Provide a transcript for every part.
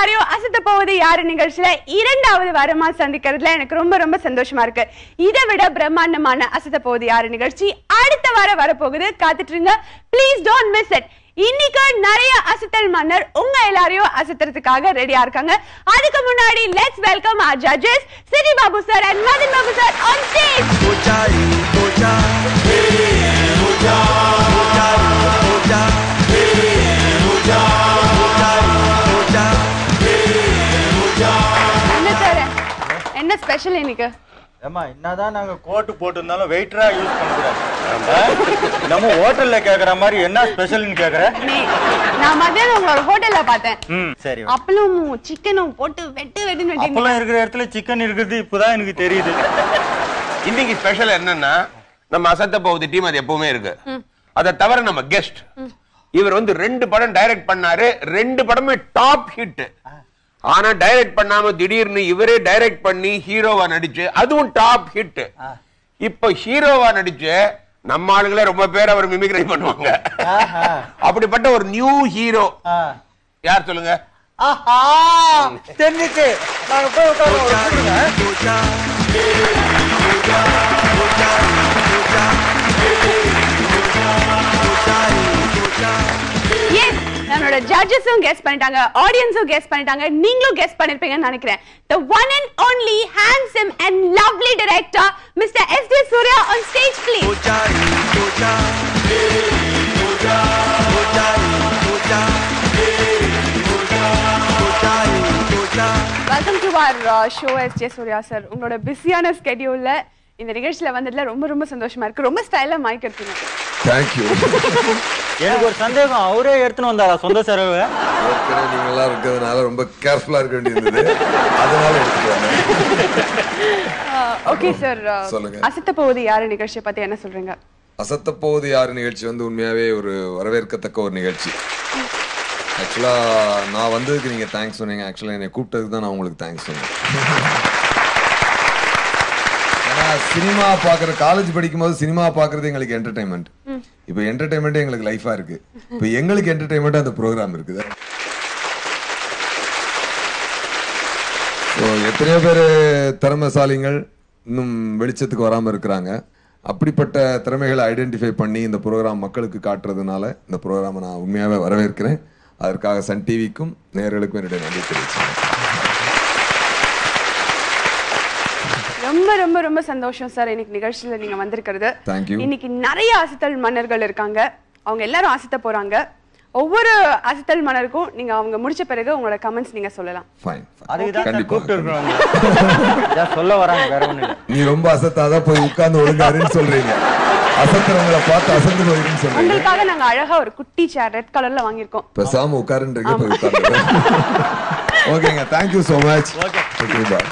எல்லாரையும் அசத்த போவது யாரு நிகழ்ச்சியில இரண்டாவது வாரமா சந்திக்கிறதுல எனக்கு ரொம்ப ரொம்ப சந்தோஷமா இருக்கு இதை விட பிரம்மாண்டமான அசத்த போவது யாரு நிகழ்ச்சி அடுத்த வாரம் வரப்போகுது காத்துட்டு இருங்க ப்ளீஸ் டோன்ட் மிஸ் இட் இன்னைக்கு நிறைய அசத்தல் மன்னர் உங்க எல்லாரையும் அசத்துறதுக்காக ரெடியா இருக்காங்க அதுக்கு முன்னாடி let's welcome our judges Siri Babu sir and Madhan Babu sir on stage என்ன சார் என்ன ஸ்பெஷல் இன்னைக்கு ஏமா என்னதான் நாங்க கோட்டு போட்டிருந்தாலும் வெயிட்டரா யூஸ் பண்ணக்கூடாது நம்ம ஹோட்டல்ல கேக்குற மாதிரி என்ன ஸ்பெஷல்னு கேக்குற நீ நான் மத்தியானம் உங்களோட ஹோட்டல்ல பார்த்தேன் ம் சரி அப்பளும் சிக்கனும் போட்டு வெட்டு வெட்டுன்னு வெட்டி அப்பெல்லாம் இருக்கிற இடத்துல சிக்கன் இருக்கிறது இப்பதான் எனக்கு தெரியுது இன்னைக்கு ஸ்பெஷல் என்னன்னா நம்ம அசத்த போகுது டீம் அது எப்பவுமே இருக்கு அதை தவிர நம்ம கெஸ்ட் இவர் வந்து ரெண்டு படம் டைரக்ட் பண்ணாரு ரெண்டு படமே டாப் ஹிட் ஆனா டைரக்ட் பண்ணாம திடீர்னு இவரே டைரக்ட் பண்ணி ஹீரோவா நடிச்சு அதுவும் டாப் ஹிட் இப்ப ஹீரோவா நடிச்சு நம்ம ஆளுங்களே ரொம்ப பேர் அவர் மிமிக்ரை பண்ணுவாங்க ஆஹா. அப்படிப்பட்ட ஒரு நியூ ஹீரோ ஆ. யார் சொல்லுங்க ஆஹா தெரிஞ்சிச்சு நாங்க போய் உட்காருவோம். ஒரு கூடுங்க. எஸ் நம்மளோட ஜட்ஜஸும் கெஸ் பண்ணிட்டாங்க ஆடியன்ஸும் கெஸ் பண்ணிட்டாங்க நீங்களும் கெஸ் பண்ணிருப்பீங்கன்னு நினைக்கிறேன் the one and only handsome and lovely director mr s d surya on stage please welcome to our show S J Surya sir உங்களோட பிஸியான ஸ்கெடியூல்ல இந்த நிகழ்ச்சியில வந்ததுல ரொம்ப ரொம்ப சந்தோஷமா இருக்கு ரொம்ப ஸ்டைலா மைக் எடுத்தீங்க தேங்க்யூ எனக்கு ஒரு சந்தேகம் அவரே எடுத்துன்னு வந்தாரா சொந்த செலவு ஏற்கனவே நீங்க எல்லாம் இருக்கிறதுனால ரொம்ப கேர்ஃபுல்லா இருக்க வேண்டியது அதனால எடுத்துட்டு வந்தேன் ஓகே சார் சொல்லுங்க. அசத்த போவது யாரு நிகழ்ச்சியை பத்தி என்ன சொல்றீங்க அசத்த போவது யாரு நிகழ்ச்சி வந்து உண்மையாவே ஒரு வரவேற்கத்தக்க ஒரு நிகழ்ச்சி ஆக்சுவலா நான் வந்ததுக்கு நீங்க தேங்க்ஸ் சொன்னீங்க ஆக்சுவலா என்னை கூப்பிட்டதுக்கு தான் நான் உங்களுக்கு தேங்க்ஸ் சொன்னேன் ஏன்னா சினிமா பாக்குற காலேஜ் படிக்கும்போது சினிமா பாக்குறது எங்களுக்கு என்டர்டைன்மெண்ட் இப்போ என்டர்டைன்மெண்ட் எங்களுக்கு லைஃபா இருக்கு இப்போ எங்களுக்கு என்டர்டைன்மெண்ட் அந்த ப்ரோக்ராம் இருக்குது ஸோ எத்தனையோ பேர் திறமைசாலிகள் இன்னும் வெளிச்சத்துக்கு வராம இருக்கிறாங்க அப்படிப்பட்ட திறமைகளை ஐடென்டிஃபை பண்ணி இந்த ப்ரோக்ராம் மக்களுக்கு காட்டுறதுனால இந்த ப்ரோக்ராமை நான் உண்மையாகவே வரவேற்கிறேன் அதற்காக சன் டிவிக்கும் நேயர்களுக்கும் என்னுடைய நன்றி தெரிவிச்சுக்கிறேன் ரொம்ப ரொம்ப ரொம்ப சந்தோஷம் சார் இன்னைக்கு நிகழ்ச்சியில நீங்க வந்திருக்கிறது Thank you. இன்னைக்கு நிறைய அசத்தல் மன்னர்கள் இருக்காங்க அவங்க எல்லாரும் அசத்த போறாங்க ஒவ்வொரு அசத்தல் மன்னருக்கும் நீங்க அவங்க முடிச்ச பிறகு உங்களோட கமெண்ட்ஸ் நீங்க சொல்லலாம் ஃபைன் அதுக்கு தான் சார் கண்டிப்பா கூப்பிட்டு இருக்கிறோம் இதான் சொல்ல வராங்க வேற ஒண்ணு இல்ல நீ ரொம்ப அசத்தாதான் போய் உட்கார்ந்து ஒழுங்காருன்னு சொல்றீங்க அசத்துறவங்களை பார்த்து அசந்து போயிருன்னு சொல்றீங்க உங்களுக்காக நாங்க அழகா ஒரு குட்டி சேர் ரெட் கலர்ல வாங்கியிருக்கோம் பேசாம உட்காருன்றீங்க போய் உட்கார்ந்து ஓகேங்க thank you so much Okay. Okay bye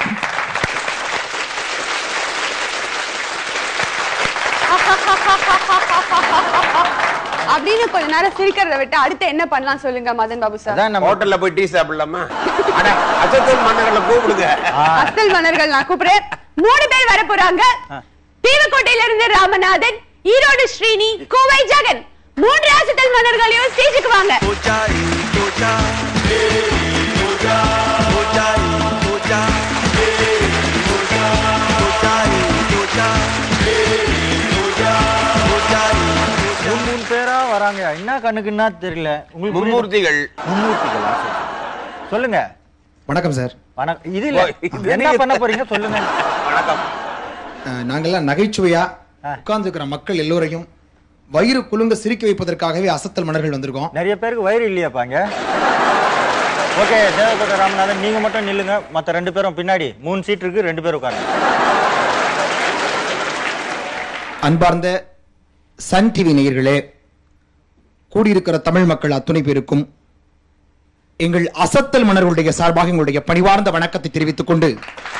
அப்படின்னு கொஞ்ச நேரம் சிரிக்கிறத விட்டு அடுத்து என்ன பண்ணலாம் சொல்லுங்க மதன் பாபு சார் அதான் நம்ம ஹோட்டல்ல போய் டீ சாப்பிடலாமா அட அசத்தல் மன்னர்களை கூப்பிடுங்க அசல் மன்னர்கள் நான் கூப்பிடுறேன் மூணு பேர் வர போறாங்க தீவக்கோட்டையில இருந்து ராமநாதன் ஈரோடு ஸ்ரீனி கோவை ஜெகன் மூன்று அசத்தல் மன்னர்களையும் ஸ்டேஜுக்கு வாங்க மூணு மூணு பேரா வராங்க என்ன கண்ணுக்குன்னா தெரியல உங்களுக்கு புரியுதா? மும்மூர்த்திகள் மும்மூர்த்திகளா சரி, சரி. சொல்லுங்க வணக்கம் சார் வணக்கம் இது இல்ல ஓ, இது என்ன பண்ண போறீங்க சொல்லுங்க வணக்கம் அஹ், நாங்கெல்லாம் நகைச்சுவையா ஆ. உட்கார்ந்துருக்கிற மக்கள் எல்லோரையும் வயிறு குலுங்க சிரிக்க வைப்பதற்காகவே அசத்தல் மன்னர்கள் வந்திருக்கோம் நிறைய பேருக்கு வயிறு இல்லையாப்பாங்க ஓகே தேவகோட்டை ராமநாதன் நீங்க மட்டும் நில்லுங்க மத்த ரெண்டு பேரும் பின்னாடி மூணு சீட் இருக்கு ரெண்டு பேரும் உட்காருங்க அன்பார்ந்த சன் டிவி நேயர்களே கூடியிருக்கிற தமிழ் மக்கள் அத்துணை பேருக்கும் எங்கள் அசத்தல் மன்னர்களுடைய சார்பாக எங்களுடைய பணிவார்ந்த வணக்கத்தை தெரிவித்துக் கொண்டு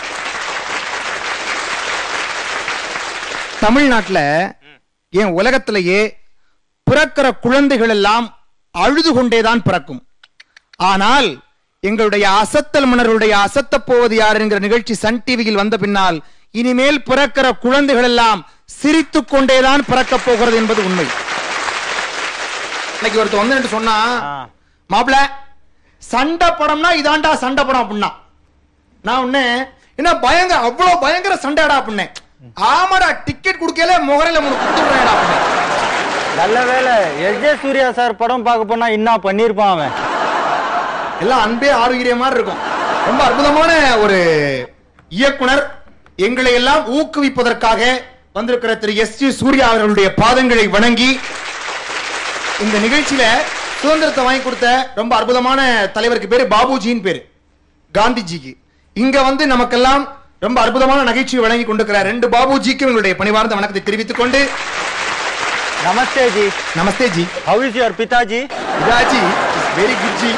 தமிழ்நாட்டுல ஏன் உலகத்திலேயே பிறக்கிற குழந்தைகள் எல்லாம் அழுது கொண்டேதான் பிறக்கும் ஆனால் எங்களுடைய அசத்தல் மன்னர்களுடைய அசத்தப் போவது யார் என்கிற நிகழ்ச்சி சன் டிவியில் வந்த பின்னால் இனிமேல் பிறக்கிற குழந்தைகள் எல்லாம் சிரித்துக் கொண்டேதான் பிறக்கப் போகிறது என்பது உண்மை இன்னைக்கு ஒருத்தர் வந்து சொன்னா ஆ. மாப்பிள சண்டை படம்னா இதாண்டா சண்டை படம் அப்படின்னா நான் உடனே என்ன பயங்கர அவ்வளவு பயங்கர சண்டைடா அப்படின்னேன் ஆமாடா டிக்கெட் குடுக்கல முகரையில மூணு குடுத்து விடுறேன்டா அப்படின்னேன். நல்ல வேலை எஸ் ஜே சூர்யா சார் படம் பார்க்க போனா என்ன பண்ணிருப்பான் அவன் எல்லாம் அன்பே ஆரோக்கிய மாதிரி இருக்கும் ரொம்ப அற்புதமான ஒரு இயக்குனர் எங்களை எல்லாம் ஊக்குவிப்பதற்காக வந்திருக்கிற திரு எஸ் ஜி சூர்யா அவர்களுடைய பாதங்களை வணங்கி இந்த நிகழ்ச்சியில சுதந்திரத்தை வாங்கி கொடுத்த ரொம்ப அற்புதமான தலைவருக்கு பேரு பாபுஜின்னு பேரு காந்திஜிக்கு இங்க வந்து நமக்கெல்லாம் ரொம்ப அற்புதமான நகைச்சுவை வழங்கி கொண்டிருக்கிற ரெண்டு பாபுஜிக்கும் எங்களுடைய பணிவார்ந்த வணக்கத்தை தெரிவித்துக் கொண்டு namaste ji namaste ji how is your pitaji இதாஜி வெரி குட் ஜி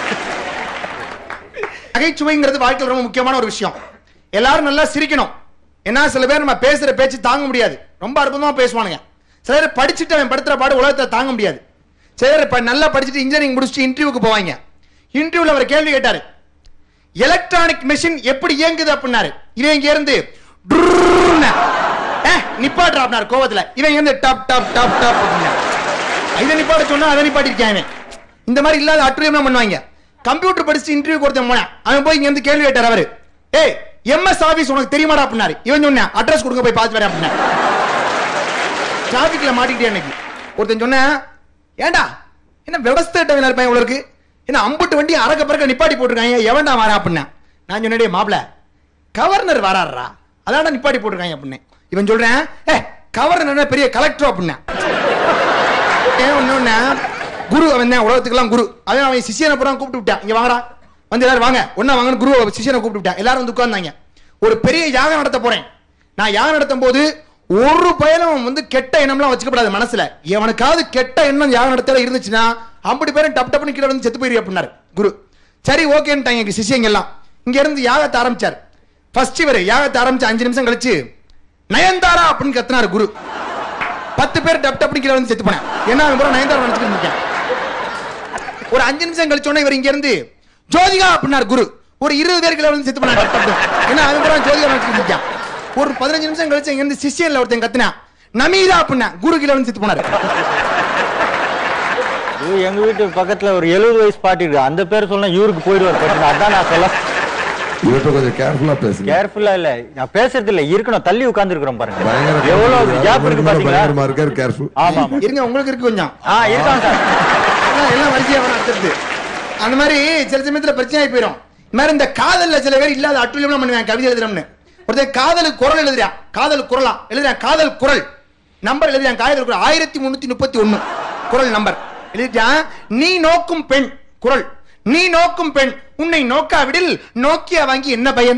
நகைச்சுவைங்கிறது வாழ்க்கையில் ரொம்ப முக்கியமான ஒரு விஷயம் எல்லாரும் நல்லா சிரிக்கணும் ஏன்னா சில பேர் நம்ம பேசுற பேச்சு தாங்க முடியாது ரொம்ப அற்புதமா பேசுவானுங்க சில பேர் படிச்சுட்டு அவன் படுத்துற பாடு உலகத்தை தாங்க முடியாது சில பேர் இப்ப நல்லா படிச்சுட்டு இன்ஜினியரிங் முடிச்சுட்டு இன்டர்வியூக்கு போவாங்க இன்டர்வியூல அவர் கேள்வி கேட்டாரு எலக்ட்ரானிக் மெஷின் எப்படி இயங்குது அப்படின்னாரு இவன் இங்க இருந்து டுர்ருன்னு, "ஏய், நிப்பாட்டுறா அப்படின்னாரு கோவத்துல இவன் இங்க இருந்து டாப் டாப் டாப் டாப் அப்படின்னாரு இதை நிப்பாட்ட சொன்னா அதை நிப்பாட்டிருக்கேன் அவன் இந்த மாதிரி இல்லாத அட்டுரியமா பண்ணுவாங்க கம்ப்யூட்டர் படிச்சு இன்டர்வியூ கொடுத்த போனேன் அவன் போய் இங்க இருந்து கேள்வி கேட்டார் அவரு ஏய் எம்எஸ் ஆபீஸ் உனக்கு தெரியுமாடா அப்படின்னாரு இவன் சொன்னேன் அட்ரஸ் கொடுங்க போய் பார்த்து வரேன் அப்படின்னா டிராபிக்ல மாட்டிக்கிட்டே அன்னைக்கு ஒருத்தன் சொன்னேன் ஏண்டா என்ன விவசாயிட்ட இருப்பேன் இவ்வளவு இருக்கு என்ன அம்புட்டு வண்டி அறக்க பறக்க நிப்பாட்டி போட்டிருக்காங்க எவன்டா வரா அப்படின்னா நான் சொன்னேன் "டேய் மாப்ள கவர்னர் வராருடா அதான்டா நிப்பாட்டி போட்டிருக்காங்க அப்படின்னு இவன் சொல்றேன் ஏ கவர்னர் என்ன பெரிய கலெக்டர் அப்படின்னா ஏன் ஒண்ணு குரு அவன் தான் உலகத்துக்கெல்லாம் குரு அவன் அவன் சிஷியனை பூரா கூப்பிட்டு விட்டான் இங்க வாங்கடா வந்து எல்லாரும் வாங்க ஒண்ணா வாங்கன்னு குரு சிஷியனை கூப்பிட்டு விட்டான் எல்லாரும் வந்து உட்கார்ந்தாங்க ஒரு பெரிய யாகம் நடத்த போறேன் நான் யாகம் நடத்தும் போது ஒரு பயனும் வந்து கெட்ட எண்ணம்லாம் வச்சுக்கப்படாது மனசுல எவனுக்காவது கெட்ட எண்ணம் யாகம் நடத்தல இருந்துச்சுன்னா ஐம்பது பேரும் டப் டப்னு கீழே வந்து செத்து போயிரு அப்படின்னாரு குரு சரி ஓகேன்ட்டாங்க எங்க சிஷியங்க எல்லாம் இங்க இருந்து யாகத்தை ஆரம்பிச்சார் ஃபர்ஸ்ட் இவர் யாகத்தை ஆரம்பிச்சு அஞ்சு நிமிஷம் கழிச்சு நயன்தாரா அப்படின்னு கத்துனாரு குரு பத்து பேர் டப் டப்னு கீழே வந்து செத்து போனேன் ஏன்னா அவன் பூரா நயன்தாரா நினைச்சுட்டு இருக்கேன் ஒரு அஞ்சு நிமிஷம் கழிச்சோன்னே இவர் இங்க இருந்து ஜோதிகா அப்படின்னாரு குரு ஒரு இருபது பேர் கீழே வந்து செத்து போனாங்க டப் டப்னு. ஏன்னா அவன் பூரா ஜோதிகா நினைச்சுட்டு இருக்கேன் ஒரு பதினஞ்சு நிமிஷம் கழிச்சு இங்க இருந்து சிஷியன்ல ஒருத்தன் கத்துனா நமீதா அப்படின்னா குரு கீழே வந்து செத்து போனாரு ஐயோ, எங்க வீட்டு பக்கத்துல ஒரு எழுபது வயசு பாட்டி இருக்கு அந்த பேர் சொன்னா இவருக்கு போயிடுவார் பட்டு அதான் நான் சொல்ல இவர்கிட்ட கொஞ்சம் கேர்ஃபுல்லா பேசுங்க கேர்ஃபுல்லா இல்ல நான் பேசுறது இல்ல இருக்கணும் தள்ளி உட்கார்ந்து இருக்கிறோம் பாருங்க பயங்கர எவ்வளவு கேப் இருக்கு பாத்தீங்களா பயங்கரமா இருக்காரு கேர்ஃபுல் ஆமா ஆமா இருங்க உங்களுக்கு இருக்கு கொஞ்சம் ஆ இருக்காங்க சார் எல்லாம் எல்லாம் வரிசையா வர அடுத்தது அந்த மாதிரி சில சமயத்துல பிரச்சனை ஆகி போயிடும் இந்த மாதிரி இந்த காதல்ல சில பேர் இல்லாத அட்டுலியம்லாம் பண்ணுவேன் கவிதை எழுதுறோம்னு ஒருத்தன் காதலுக்கு குரல் எழுதுறான் காதல் குரலா எழுதுறான் காதல் குரல் நம்பர் எழுதுறான் காதல் குரல் ஆயிரத்தி முன்னூத்தி முப்பத்தி ஒண்ணு குரல் நம்பர் எழுதிட்டான் நீ நோக்கும் பெண் குரல் நீ நோக்கும் பெண் உன்னை நோக்காவிடில் நோக்கியா வாங்கி என்ன பயன்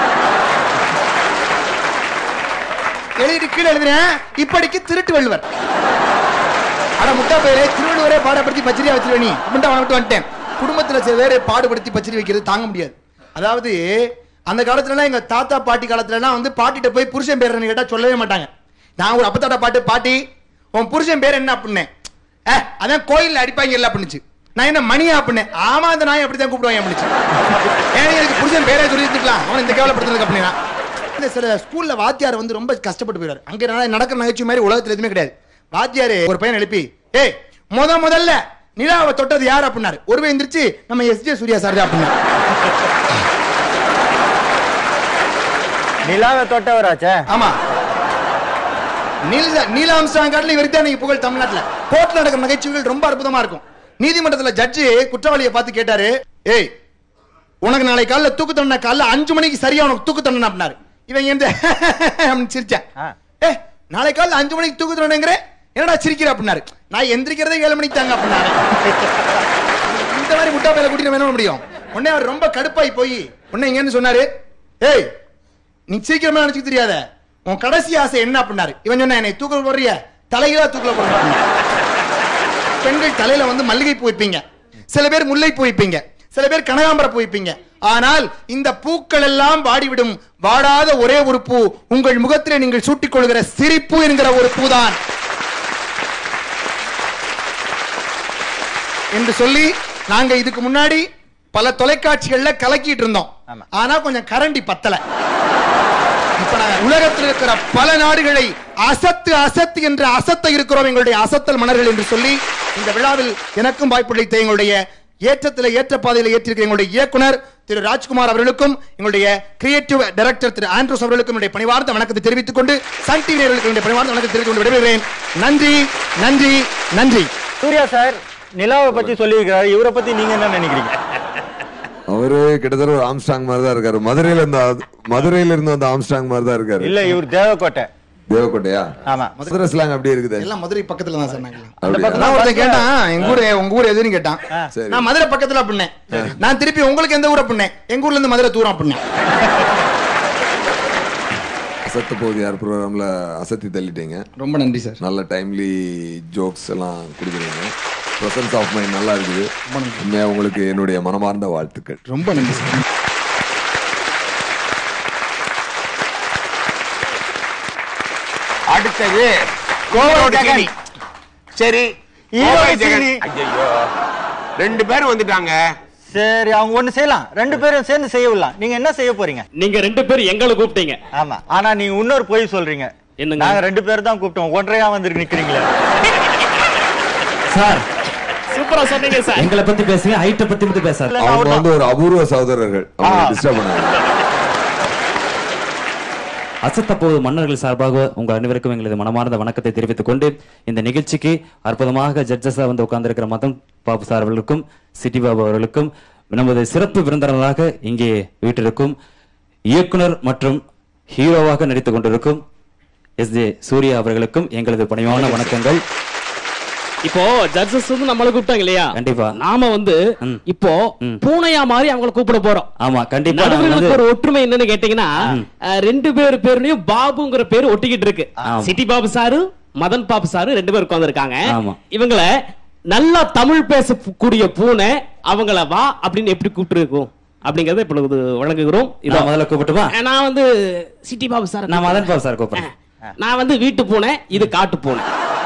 எழுதிட்டு கீழே எழுதுறேன் இப்படிக்கு திருட்டு வள்ளுவர் அட முட்டா பேரே திருவள்ளுவரே பாடப்படுத்தி பச்சரியா வச்சிருவே நீ அப்படின்ட்டு அவனை விட்டு வந்துட்டேன் குடும்பத்துல சில பேரை பாடுபடுத்தி பச்சரி வைக்கிறது தாங்க முடியாது அதாவது அந்த காலத்துலலாம் எங்க தாத்தா பாட்டி காலத்துலலாம் வந்து பாட்டிட்ட போய் புருஷன் பேர் என்ன கேட்டா சொல்லவே மாட்டாங்க நான் ஒரு அப்பத்தாட்ட பாட்டு பாட்டி உன் புருஷன் பேர் என்ன அப்படின்னேன் ஏ அதான் கோயில்ல அடிப்பாங்க இல்ல அப்படின்னுச்சு நான் என்ன மணியா அப்படின்னேன் ஆமா அந்த நாய் அப்படித்தான் கூப்பிடுவாங்க அப்படின்னுச்சு ஏன் எனக்கு புருஷன் பேரே சொல்லி இருந்துக்கலாம் அவன் இந்த கேவலப்படுத்துறதுக்கு அப்படின்னா இந்த சில ஸ்கூல்ல வாத்தியார் வந்து ரொம்ப கஷ்டப்பட்டு போயிடாரு அங்க நட- நடக்கிற நகைச்சுவை மாதிரி உலகத்துல எதுவுமே கிடையாது வாத்தியாரு ஒரு பையன் எழுப்பி ஏய் முத முதல்ல நிலாவை தொட்டது யார் அப்படின்னாரு ஒருவே எந்திரிச்சு நம்ம எஸ் ஜே சூர்யா சார் தான் அப்படின்னா நிலாவை தொட்டவராச்சே ஆமா நீல நீலாம்சாங் காட்டில் இவருக்கு தான் நீங்க புகழ் தமிழ்நாட்டுல கோர்ட்ல நடக்கிற நகைச்சுவைகள் ரொம்ப அற்புதமா இருக்கும் நீதிமன்றத்துல ஜட்ஜி குற்றவாளியை பார்த்து கேட்டாரு ஏய் உனக்கு நாளை காலைல தூக்கு தண்டனை காலைல அஞ்சு மணிக்கு சரியா உனக்கு தூக்கு தண்டனை அப்படின்னாரு இவன் எந்த அப்படின்னு சிரிச்சேன் ஆ. ஏ நாளை காலைல அஞ்சு மணிக்கு தூக்கு தண்டனைங்கிற என்னடா சிரிக்கிற அப்படின்னாரு நான் எந்திரிக்கிறதே ஏழு மணிக்கு தாங்க அப்படின்னாரு இந்த மாதிரி முட்டா பையில கூட்டிட்டு நம்ம என்ன பண்ண முடியும் உடனே அவர் ரொம்ப கடுப்பாய் போய் உடனே இங்கன்னு சொன்னாரு ஏய் நீ சீக்கிரமா நினைச்சுக்க தெரியாத உன் கடைசி ஆசை என்ன அப்படின்னாரு இவன் சொன்ன என்னை தூக்கல போடுறிய தலைகளா தூக்கல போடுற பெண்கள் தலையில வந்து மல்லிகை பூ வைப்பீங்க சில பேர் முல்லை பூ வைப்பீங்க சில பேர் கனகாம்பர பூ வைப்பீங்க ஆனால் இந்த பூக்கள் எல்லாம் வாடிவிடும் வாடாத ஒரே ஒரு பூ உங்கள் முகத்திலே நீங்கள் சூட்டிக் கொள்கிற சிரிப்பு என்கிற ஒரு பூதான் என்று சொல்லி நாங்க இதுக்கு முன்னாடி பல தொலைக்காட்சிகள்ல கலக்கிட்டு இருந்தோம் ஆமா. ஆனா கொஞ்சம் கரண்டி பத்தல இப்ப நாங்க உலகத்தில் இருக்கிற பல நாடுகளை அசத்து அசத்து என்று அசத்த இருக்கிறோம் எங்களுடைய அசத்தல் மன்னர்கள் என்று சொல்லி இந்த விழாவில் எனக்கும் வாய்ப்பளித்த எங்களுடைய ஏற்றத்தில் ஏற்ற பாதையில் ஏற்றிருக்கிற எங்களுடைய இயக்குனர் திரு ராஜ்குமார் அவர்களுக்கும் எங்களுடைய கிரியேட்டிவ் டைரக்டர் திரு ஆண்ட்ரோஸ் அவர்களுக்கும் என்னுடைய பணிவார்ந்த வணக்கத்தை தெரிவித்துக் கொண்டு சன் டிவி நேயர்களுக்கு என்னுடைய பணிவார்ந்த வணக்கத்தை தெரிவித்துக் கொண்டு விடைபெறுகிறேன் நன்றி நன்றி நன்றி சூர்யா சார் நிலாவை பத்தி சொல்லியிருக்கிறாரு இவரை பத்தி நீங்க என்ன நினைக்கிறீங்க அவரு கிட்டத்தட்ட ஒரு ஆம்ஸ்டாங் மாதிரி தான் இருக்காரு மதுரையில இருந்த மதுரையில இருந்து வந்த ஆம்ஸ்டாங் மாதிரி தான் இருக்காரு இல்ல இவர் தேவக்கோட்டை தேவக்கோட்டையா ஆமா மதுரை ஸ்லாங் அப்படியே இருக்குது எல்லாம் மதுரை பக்கத்துல தான் சார் நாங்கெல்லாம். அப்படியா? நான் ஒருத்தன் கேட்டான் எங்க ஊரு உங்க ஊர் எதுன்னு கேட்டான் சரி. நான் மதுரை பக்கத்துல அப்படின்னேன் நான் திருப்பி உங்களுக்கு எந்த ஊர் அப்படின்னேன் எங்க ஊர்ல இருந்து மதுரை தூரம் அப்படின்னேன் அசத்த போகுது யார் ப்ரோக்ராம்ல அசத்தி தள்ளிட்டீங்க ரொம்ப நன்றி சார் நல்ல டைம்லி ஜோக்ஸ் எல்லாம் கொடுக்குறீங்க ப்ரெசன்ஸ் ஆஃப் மைண்ட் நல்லா இருக்குது உண்மையா உங்களுக்கு என்னுடைய மனமார்ந்த வாழ்த்துக்கள் ரொம்ப நன்றி சார் அடுத்தது கோவை ஜெகன் சரி ஈரோடு கோவை ஜெகன் சீனி. ஐயோ ரெண்டு பேரும் வந்துட்டாங்க சரி அவங்க ஒண்ணு செய்யலாம் ரெண்டு பேரும் சேர்ந்து செய்ய விடலாம் நீங்க என்ன செய்ய போறீங்க நீங்க ரெண்டு பேரும் எங்களை கூப்பிட்டீங்க ஆமா ஆனா நீங்க இன்னொரு பொய் சொல்றீங்க என்னங்க? நாங்க ரெண்டு பேரும் தான் கூப்பிட்டோம் ஒன்றையா வந்து நிக்கிறீங்களே சார் சூப்பரா சொன்னீங்க சார் எங்களை பத்தி பேசுங்க ஹைட்ட பத்தி மட்டும் பேசாது இல்ல, அவங்க அவர்தான். வந்து ஒரு அபூர்வ சகோதரர்கள் அவங்க ஆ. டிஸ்டர்ப் பண்ணாங்க அசத்த போது மன்னர்கள் சார்பாக உங்கள் அனைவருக்கும் எங்களது மனமார்ந்த வணக்கத்தை தெரிவித்துக் கொண்டு இந்த நிகழ்ச்சிக்கு அற்புதமாக ஜட்ஜஸா வந்து உட்கார்ந்திருக்கிற மதன் பாபு சார் அவர்களுக்கும் சிட்டி பாபு அவர்களுக்கும் நமது சிறப்பு விருந்தினராக இங்கே வீட்டிற்கும் இயக்குனர் மற்றும் ஹீரோவாக நடித்துக் கொண்டிருக்கும் எஸ் ஜே சூர்யா அவர்களுக்கும் எங்களது பணிவான வணக்கங்கள் இப்போ ஜட்ஜஸ் வந்து நம்மள கூப்பிட்டாங்க இல்லையா கண்டிப்பா. நாம வந்து ம். இப்போ ம். பூனையா மாதிரி அவங்கள கூப்பிட போறோம் ஆமா கண்டிப்பா நாங்க நடுவர்களுக்கு வந்து- ஒரு ஒற்றுமை என்னன்னு கேட்டீங்கன்னா அஹ், ரெண்டு பேர் பேர்லயும் பாபுங்கிற பேரு ஒட்டிக்கிட்டு இருக்கு ஆமா. சிட்டி பாபு சாரு மதன் பாபு சாரு ரெண்டு பேர் உட்கார்ந்திருக்காங்க ஆமா. இவங்கள நல்லா தமிழ் பேசக்கூடிய பூனை அவங்கள வா அப்படின்னு எப்படி கூப்பிட்டு இருக்கும் அப்படிங்கறத இப்பொழுது வழங்குகிறோம் இதோ. நான் முதல்ல கூப்பிட்டுமா அஹ், நான் வந்து சிட்டி பாபு சார் நான் மதன் பாபு சார் கூப்பிடுறேன் நான் வந்து வீட்டு பூனை இது காட்டு பூனை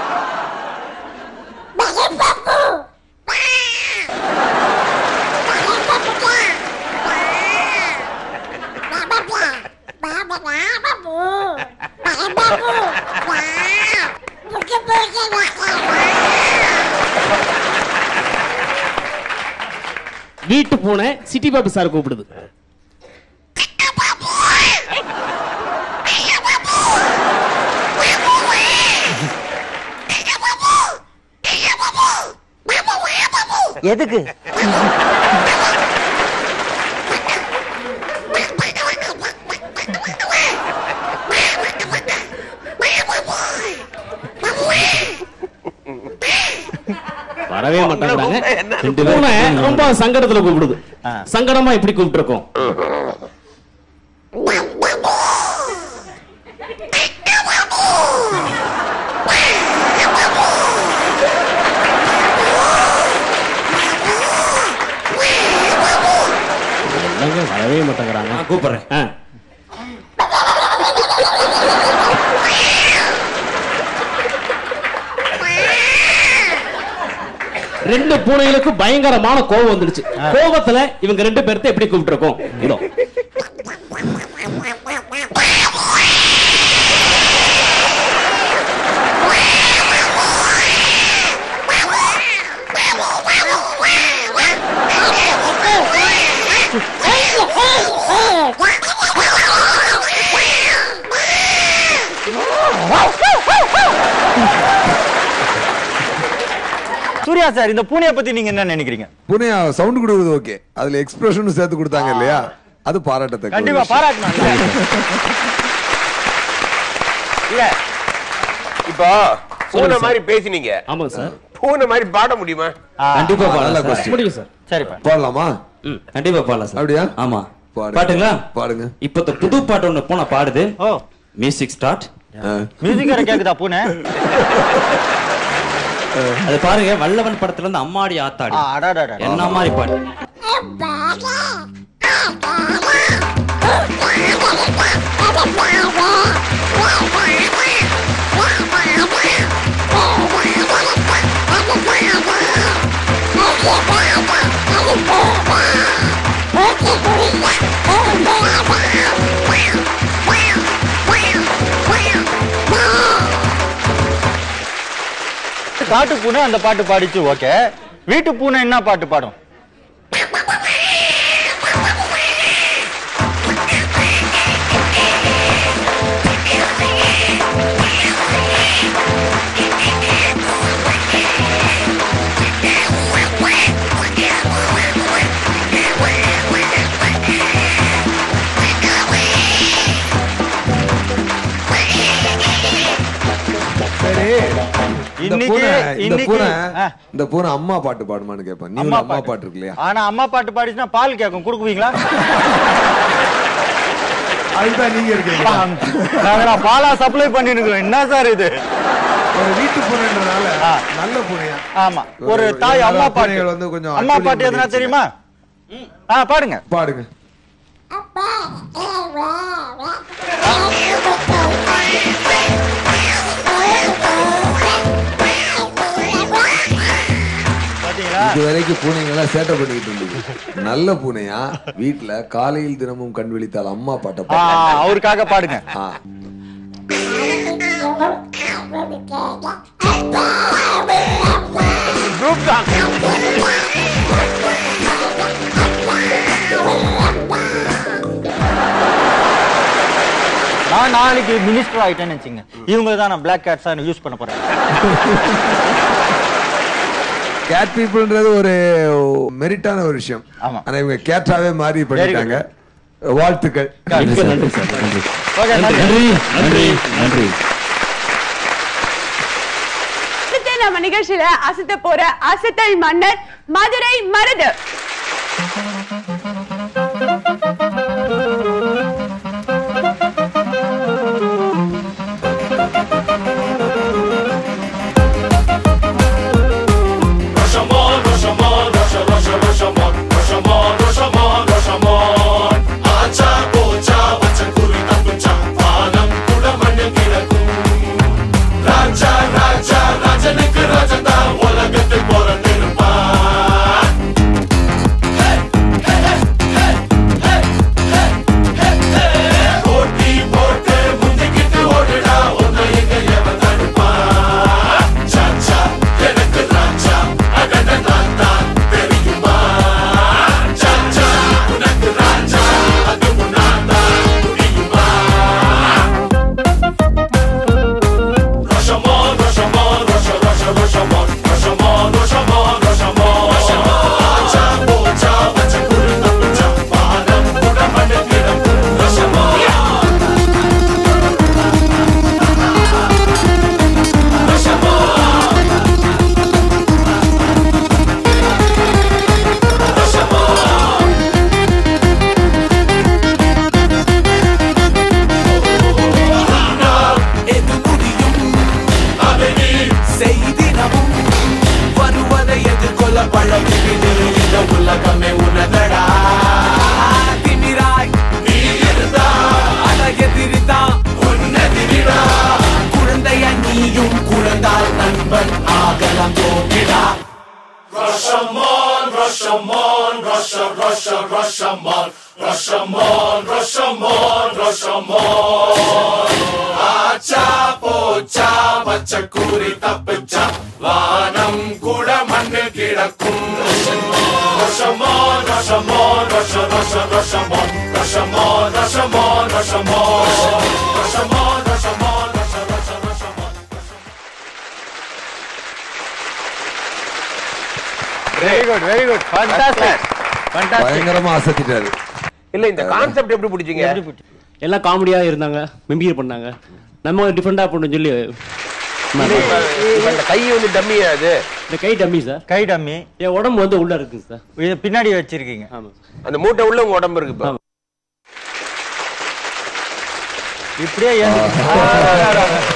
வீட்டு பூனை சிட்டி பாபு சார் கூப்பிடுது எதுக்கு வரவே மாட்டாங்க ரெண்டு பேரும் பூனை ரொம்ப சங்கடத்துல கூப்பிடுது ஆ. சங்கடமா எப்படி கூப்பிட்டு இருக்கோம் எல்லாமே வரவே மாட்டேங்கிறாங்க நான் கூப்பிடுறேன் ஆ. ரெண்டு பூனைகளுக்கு பயங்கரமான கோபம் வந்துடுச்சு கோபத்துல இவங்க ரெண்டு பேர்த்த எப்படி கூப்பிட்டு இருக்கோம் இதோ சூர்யா சார் இந்த பூனைய பத்தி நீங்க என்ன நினைக்கிறீங்க புனையா சவுண்ட் கொடுக்குறது ஓகே அதுல எக்ஸ்பிரஷன் சேர்த்து கொடுத்தாங்க இல்லையா அது பாராட்டத்தக்க ஒரு கண்டிப்பா விஷயம். பாராட்டணும் இல்ல இப்போ பூனை மாதிரி பேசினீங்க ஆமாங்க சார் பூனை மாதிரி பாட முடியுமா கண்டிப்பா நல்ல பாடலாம் சார். question. முடியும் சார் சரிப்பா பாடலாமா ம். கண்டிப்பா பாடலாம் சார் அப்படியா? ஆமா பாடுங்க. பாட்டுங்களா பாடுங்க. இப்ப இந்த புது பாட்டு ஒண்ணு போன பாடுது ஓ மியூசிக் ஸ்டார்ட் ஆ. மியூசிக் வேற கேக்குதா பூனை அது பாருங்க வல்லவன் படத்துல இருந்து அம்மாடி ஆத்தாடி ஆ, அடாடாடா. என்ன மாதிரி பாட்டு காட்டு பூனை அந்த பாட்டு பாடிச்சு ஓகே வீட்டு பூனை என்ன பாட்டு பாடும் இந்த இன்னைக்கு பூனை ஆ, இந்த பூனை அம்மா பாட்டு பாடுமான்னு கேட்பேன் நீ அம்மா அம்மா பாட்டு இருக்கு இல்லையா ஆனா அம்மா பாட்டு பாடிச்சுன்னா பால் கேட்கும் கொடுக்குவீங்களா அதுதான் நீங்க இருக்கீங்க நாங்க நான் பாலா சப்ளை பண்ணிருக்கோம் என்ன சார் இது ஒரு வீட்டு பூனைன்றதுனால ஆ. நல்ல பூனையா ஆமா ஒரு தாய் எல்லா அம்மா பாட்டு பூனைகள் வந்து கொஞ்சம் அம்மா அட்டூழியம் பாட்டு எதுனா பண்ணிடுச்சு. தெரியுமா ஆ பாடுங்க பாடுங்க பாத்தீங்களா இது வரைக்கும் பூனைங்க எல்லாம் சேட்டை பண்ணிக்கிட்டு இருந்தது நல்ல பூனையா வீட்டுல காலையில் தினமும் கண் விழித்தால் அம்மா பாட்டை ஆ, பாடு. அவருக்காக பாடுங்க ஆ. குரூப் தான் நான் நாளைக்கு மினிஸ்டர் ஆயிட்டேன்னு வச்சுங்க இவங்க தான் நான் பிளாக் கேட்ஸா யூஸ் பண்ண போறேன் கேட் பீப்புள்ன்றது ஒரு மெரிட்டான ஒரு விஷயம் ஆமா. ஆனா இவங்க கேட்டாவே மாறி பண்ணிட்டாங்க வாழ்த்துக்கள் மிக்க நன்றி சார் நன்றி ஓகே நன்றி நன்றி நன்றி நன்றி அடுத்து நம்ம நிகழ்ச்சியில அசத்த போற அசத்தல் மன்னர் மதுரை மருது எது முடியும் அதனை செய்திடமும் வருவதை எதிர்கொள்ள பழகிவிடு இந்த உலகமே உனதடா திமிராய் நீ இருந்தா அட எதிரிதா உன்னதிரிடா குழந்தைய நீயும் குழந்தால் நண்பன் ஆகலாம் தோங்கிடா Rashomon, Rashomon, Rasha, Rasha, Rashamon, Rashomon, Rashomon, Rashomon. ஆச்சா போச்சா பச்சை கூறி தப்பிச்சா வானம் கூட மண்ணு கிடக்கும் ரஷமோன் ரஷமோன் ரஷ ரஷ ரஷமோன் ரஷமோன் ரஷமோன் ரஷமோன் ரஷமோன் ரஷமோன் ரஷ ரஷ ரஷமோன் very good very good fantastic fantastic பயங்கரமா அசத்திட்டாரு இல்ல இந்த கான்செப்ட் எப்படி பிடிச்சீங்க எல்லாம் காமெடியா இருந்தாங்க மெம்பியர் பண்ணாங்க நம்ம டிஃபரெண்டா பண்ணணும் சொல்லி இப்ப இந்த கை வந்து டம்மியா அது இந்த கை டம்மி சார் கை டம்மி என் உடம்பு வந்து உள்ள இருக்குங்க சார் இது பின்னாடி வச்சிருக்கீங்க ஆமா அந்த மூட்டை உள்ள உங்க உடம்பு இருக்கு இப்ப ஆமா. இப்படியே ஏந்து-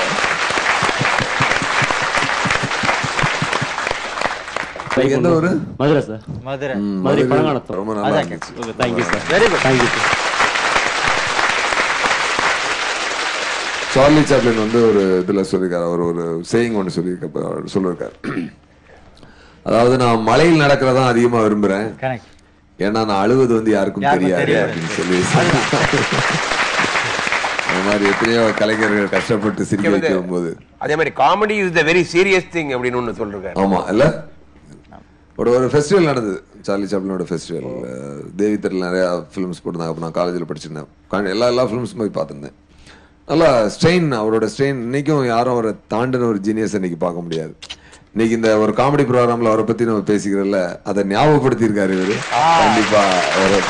Try எந்த பண்ணுவோம். ஊரு? மதுரை சார் மதுரை ம், மதுரை மதுரை பழங்கானத்தம். ரொம்ப நல்லா அதான் இருந்துச்சு okay thank you sir very good thank you sir Charlie Chaplin வந்து ஒரு இதுல சொல்லியிருக்காரு அவர் ஒரு சேயிங் ஒன்று சொல்லியிருக்க அவர் சொல்லியிருக்காரு அதாவது நான் மலையில் நடக்கிறதா அதிகமா விரும்புறேன் கரெக்ட் ஏன்னா நான் அழுவது வந்து யாருக்கும் யாருக்கும் தெரியாது தெரியாது. அப்படின்னு சொல்லி அந்த மாதிரி எத்தனையோ கலைஞர்கள் கஷ்டப்பட்டு சிரிக்க வந்து- வைக்கும் போது அதே மாதிரி comedy is the very serious thing அப்படின்னு ஒண்ணு சொல்றாரு ஆமா இல்ல ஒரு ஒரு ஃபெஸ்டிவல் நடந்தது சார்லி சாப்ளினோட ஃபெஸ்டிவல் தேவி தெருல நிறைய ஃபிலிம்ஸ் போட்டிருந்தாங்க அப்போ நான் காலேஜில் படிச்சிருந்தேன் கா- எல்லா எல்லா ஃபிலிம்ஸும் போய் பார்த்துருந்தேன் நல்லா ஸ்ட்ரெயின் அவரோட ஸ்ட்ரெயின் இன்னைக்கும் யாரும் அவரை தாண்டின ஒரு ஜீனியஸ் இன்னைக்கு பார்க்க முடியாது இன்னைக்கு இந்த ஒரு காமெடி ப்ரோக்ராம்ல அவரை பத்தி நம்ம பேசிக்கிறோம்ல அதை ஞாபகப்படுத்தியிருக்காரு இவரு கண்டிப்பா அவரை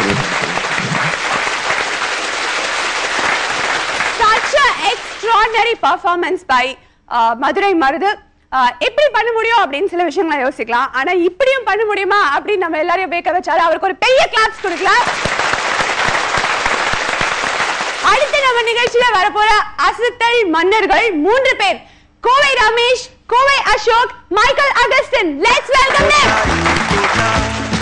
such a extraordinary performance by uh, Madurai Marudhu ஆஹ் எப்படி பண்ண முடியும் அப்படின்னு சில விஷயங்களை யோசிக்கலாம் ஆனா இப்படியும் பண்ண முடியுமா அப்படின்னு நம்ம எல்லாரையும் பேக்க வச்சாரு அவருக்கு ஒரு பெரிய கிளாப்ஸ் கொடுக்கலாம் அடுத்து நம்ம நிகழ்ச்சியில வரப்போற அசத்தல் மன்னர்கள் மூன்று பேர் Kovai Ramesh Kovai Ashok Michael Augustine let's welcome them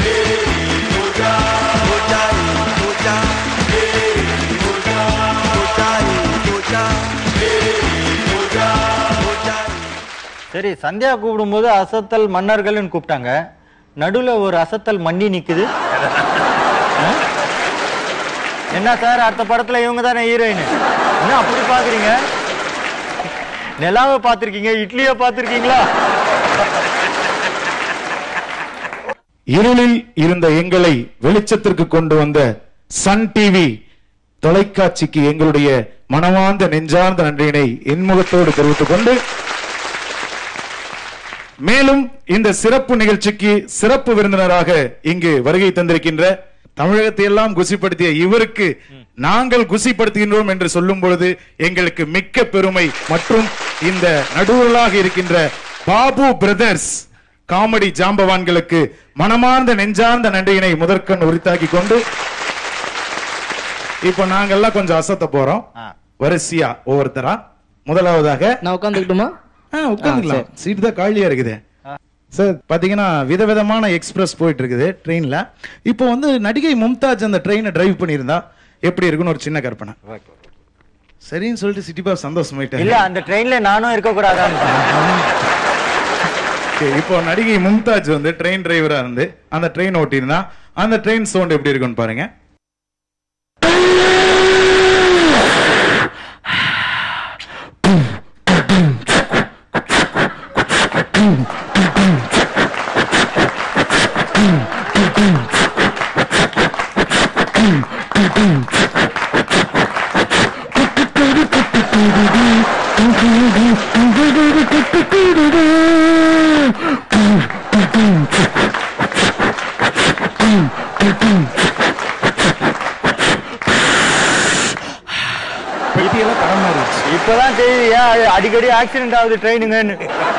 சரி சந்தியா கூப்பிடும்போது அசத்தல் மன்னர்கள்னு கூப்பிட்டாங்க நடுவுல ஒரு அசத்தல் மண்ணி நிக்குது ஆ? என்ன சார் அடுத்த படத்துல இவங்க தானே ஹீரோயின் என்ன அப்படி பாக்குறீங்க நிலாவை பார்த்திருக்கீங்க இட்லியை பார்த்திருக்கீங்களா இருளில் இருந்த எங்களை வெளிச்சத்திற்கு கொண்டு வந்த சன் டிவி தொலைக்காட்சிக்கு எங்களுடைய மனமார்ந்த நெஞ்சார்ந்த நன்றியினை என்முகத்தோடு தெரிவித்துக் கொண்டு மேலும் இந்த சிறப்பு நிகழ்ச்சிக்கு சிறப்பு விருந்தினராக இங்கு வருகை தந்திருக்கின்ற தமிழகத்தை எல்லாம் குசிப்படுத்திய இவருக்கு நாங்கள் குசிப்படுத்துகின்றோம் என்று சொல்லும் பொழுது எங்களுக்கு மிக்க பெருமை மற்றும் இந்த நடுவர்களாக இருக்கின்ற பாபு பிரதர்ஸ் காமெடி ஜாம்பவான்களுக்கு மனமார்ந்த நெஞ்சார்ந்த நன்றியினை முதற்கண் உரித்தாக்கி கொண்டு இப்போ நாங்கெல்லாம் கொஞ்சம் அசத்த போறோம் வரிசையா ஒவ்வொருத்தரா முதலாவதாக நான் உட்காந்துக்கிட்டுமா ஆ, உட்காந்துக்கலாம் சீட் தான் காலியா இருக்குது சார் பாத்தீங்கன்னா விதவிதமான எக்ஸ்பிரஸ் போயிட்டு இருக்குது ட்ரெயின்ல இப்போ வந்து நடிகை மும்தாஜ் அந்த ட்ரெயினை டிரைவ் பண்ணியிருந்தா எப்படி இருக்குன்னு ஒரு சின்ன கற்பனை சரின்னு சொல்லிட்டு சிட்டி பாஸ் இல்ல சந்தோஷமாயிட்டாரு அந்த ட்ரெயின்ல நானும் இருக்க கூடாதான்னு Okay, இப்போ நடிகை மும்தாஜ் வந்து ட்ரெயின் டிரைவரா இருந்து அந்த ட்ரெயின் ஓட்டியிருந்தா அந்த ட்ரெயின் சவுண்ட் எப்படி இருக்குன்னு பாருங்க பெட்டியெல்லாம் தரம் மாறிடுச்சு இப்பதான் தெரியுது ஏன் அடிக்கடி ஆக்சிடென்ட் ஆகுது ட்ரெயினுங்கன்னு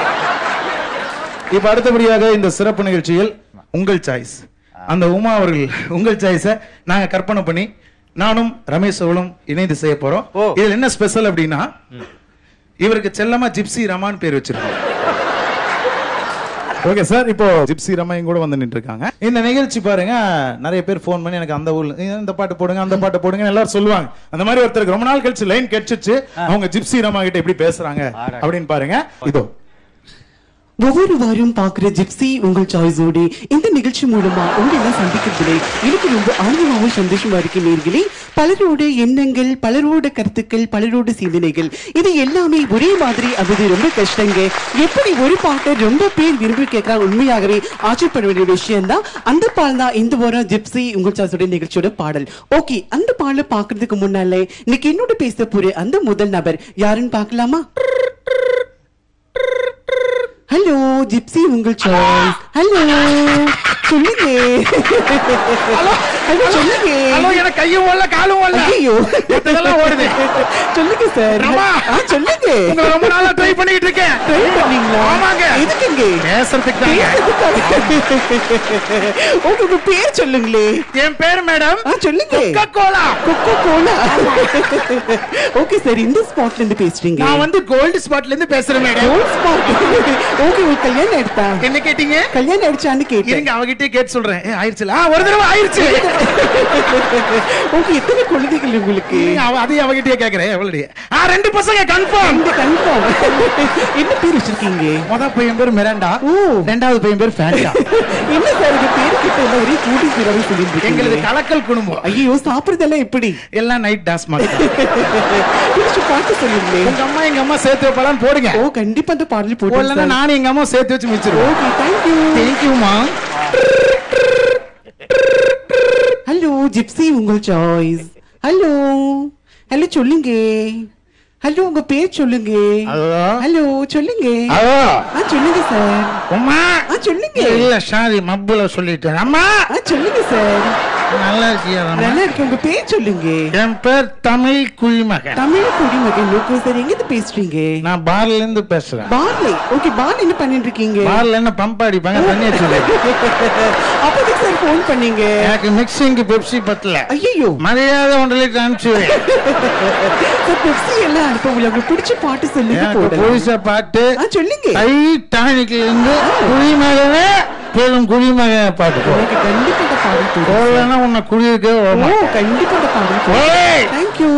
இப்ப அடுத்தபடியாக இந்த சிறப்பு நிகழ்ச்சியில் உங்கள் சாய்ஸ் அந்த உமா அவர்கள் உங்கள் சாய்ஸ நாங்க கற்பனை பண்ணி நானும் ரமேஷ் அவர்களும் இணைந்து செய்ய போறோம் இதுல என்ன ஸ்பெஷல் அப்படின்னா இவருக்கு செல்லமா ஜிப்சி ரமான் பேர் வச்சிருக்கோம் ஓகே சார் இப்போ ஜிப்சி ரமையும் கூட வந்து நின்று இருக்காங்க இந்த நிகழ்ச்சி பாருங்க நிறைய பேர் ஃபோன் பண்ணி எனக்கு அந்த ஊர்ல இந்த பாட்டு போடுங்க அந்த பாட்டு போடுங்க எல்லாரும் சொல்லுவாங்க அந்த மாதிரி ஒருத்தருக்கு ரொம்ப நாள் கழிச்சு லைன் கிடைச்சிச்சு அவங்க ஜிப்சி ரமா கிட்ட எப்படி பேசுறாங்க அப்படின்னு பாருங்க இதோ ஒவ்வொரு வாரம் பாக்குற ஜிப்சி உங்கள் சாய்ஸோடு இந்த நிகழ்ச்சி மூலமா உங்களை சந்திக்கிறதுல எனக்கு ரொம்ப ஆர்வமாகவும் சந்தோஷமா இருக்கு நேர்களே பலரோட எண்ணங்கள் பலரோட கருத்துக்கள் பலரோட சிந்தனைகள் இது எல்லாமே ஒரே மாதிரி அது ரொம்ப கஷ்டங்க எப்படி ஒரு பாட்டை ரொம்ப பேர் விரும்பி கேட்கறாங்க உண்மையாகவே ஆச்சரியப்பட வேண்டிய விஷயம் தான் அந்த பால் தான் இந்த வாரம் ஜிப்சி உங்கள் சாய்ஸோட நிகழ்ச்சியோட பாடல் ஓகே அந்த பாடலை பாக்குறதுக்கு முன்னால இன்னைக்கு என்னோட பேச போற அந்த முதல் நபர் யாருன்னு பார்க்கலாமா ஹலோ ஜிப்சி உங்கள் சாய்ஸ் ஹலோ சொல்லுங்க ஹலோ சொல்லுங்க ஹலோ எனக்கு கையும் ஓடல காலும் ஓடல ஐயோ இதெல்லாம் ஓடுது சொல்லுங்க சார் ரமா. ஆ சொல்லுங்க உங்களை ரொம்ப நாளா ட்ரை பண்ணிட்டு இருக்கேன் ட்ரை பண்ணீங்களா ஆமாங்க. எதுக்குங்க பேசுறதுக்கு தாங்க உங்க உங்க பேர் சொல்லுங்களே என் பேர் மேடம் ஆ சொல்லுங்க cola coca cola okay sir இந்த ஸ்பாட்ல இருந்து பேசுறீங்க நான் வந்து கோல்டு ஸ்பாட்ல இருந்து பேசுறேன் மேடம் கோல்ட் ஸ்பாட் ஓகே உங்களுக்கு கல்யாணம் எடுத்தா என்ன கேட்டீங்க கல்யாணம் அடிச்சான்னு கேட்டேன் இருங்க அவகிட்டே கேட்டு சொல்றேன் ஏ, ஆயிருச்சுல ஆ, ஒரு தடவை ஆயிருச்சு ஓகே எத்தனை குழந்தைகள் உங்களுக்கு அவ- அதையும் அவகிட்டயே கேக்குறேன் எவ்வளவு ஆ ரெண்டு பசங்க கன்ஃபார்ம் இந்த கன்ஃபார்ம் என்ன பேர் வச்சிருக்கீங்க முத பையன் பேர் மிராண்டா ஓ ரெண்டாவது பையன் பேர் ஃபேண்டா என்ன சார் உங்க பேரு கிட்ட எல்லாம் ஒரே கூட்டி சீராவே சொல்லிட்டு எங்களது இருக்கீங்க கலக்கல் குடும்பம் ஐயோ சாப்பிடுறதெல்லாம் எப்படி எல்லாம் நைட் டாஸ் மாதிரி பிடிச்சு பாட்டு சொல்லுங்களே உங்க அம்மா எங்க அம்மா சேர்த்து வைப்பாளான்னு போடுங்க ஓ கண்டிப்பா அந்த பாடல் போடலன்னா போட்டு நானும் எங்க அம்மா சேர்த்து வச்சு மிச்சிருவோம் ஓகே தேங்க்யூ தேங்க்யூமா ஹலோ ஜிப்சி உங்கள் சாய்ஸ் ஹலோ ஹலோ சொல்லுங்க ஹலோ உங்க பேர் சொல்லுங்க ஹலோ ஹலோ சொல்லுங்க ஹலோ ஆ சொல்லுங்க சார் உமா ஆ சொல்லுங்க இல்ல சாரி மப்புல சொல்லிட்டேன் அம்மா ஆ சொல்லுங்க சார் நல்லா இருக்கியா நல்லா இருக்கு உங்க பேர் சொல்லுங்க என் பேர் தமிழ் குழிமகன் தமிழ் குடிமகன் ஓகே சார் எங்க இருந்து பேசுறீங்க நான் பார்ல இருந்து பேசுறேன் பார்லே ஓகே பார் என்ன பண்ணிட்டு இருக்கீங்க பார்ல என்ன பம்ப் அடிப்பாங்க தண்ணி வச்சு அப்படி சார் ஃபோன் பண்ணீங்க எனக்கு மிக்சிங்க்கு பெப்சி பத்தல ஐயோ மரியாதை ஒன்று லிட்டர் அனுப்பிச்சுவேன் சார் பெப்சி எல்லாம் அனுப்ப உங்களுக்கு பிடிச்ச பாட்டு சொல்லுங்க எனக்கு போடலாம். புதுசா பாட்டு ஆ, சொல்லுங்க டைட்டானிக்ல இருந்து குழிமகனே பெரும் குழிமகன் பாட்டு போ எனக்கு கண்டிப்பா இந்த பாடல் போடுங்க போடலன்னா உன்னை குழியிருக்கே ஓ கண்டிப்பா இந்த பாடல் ஓய்! தேங்க்யூ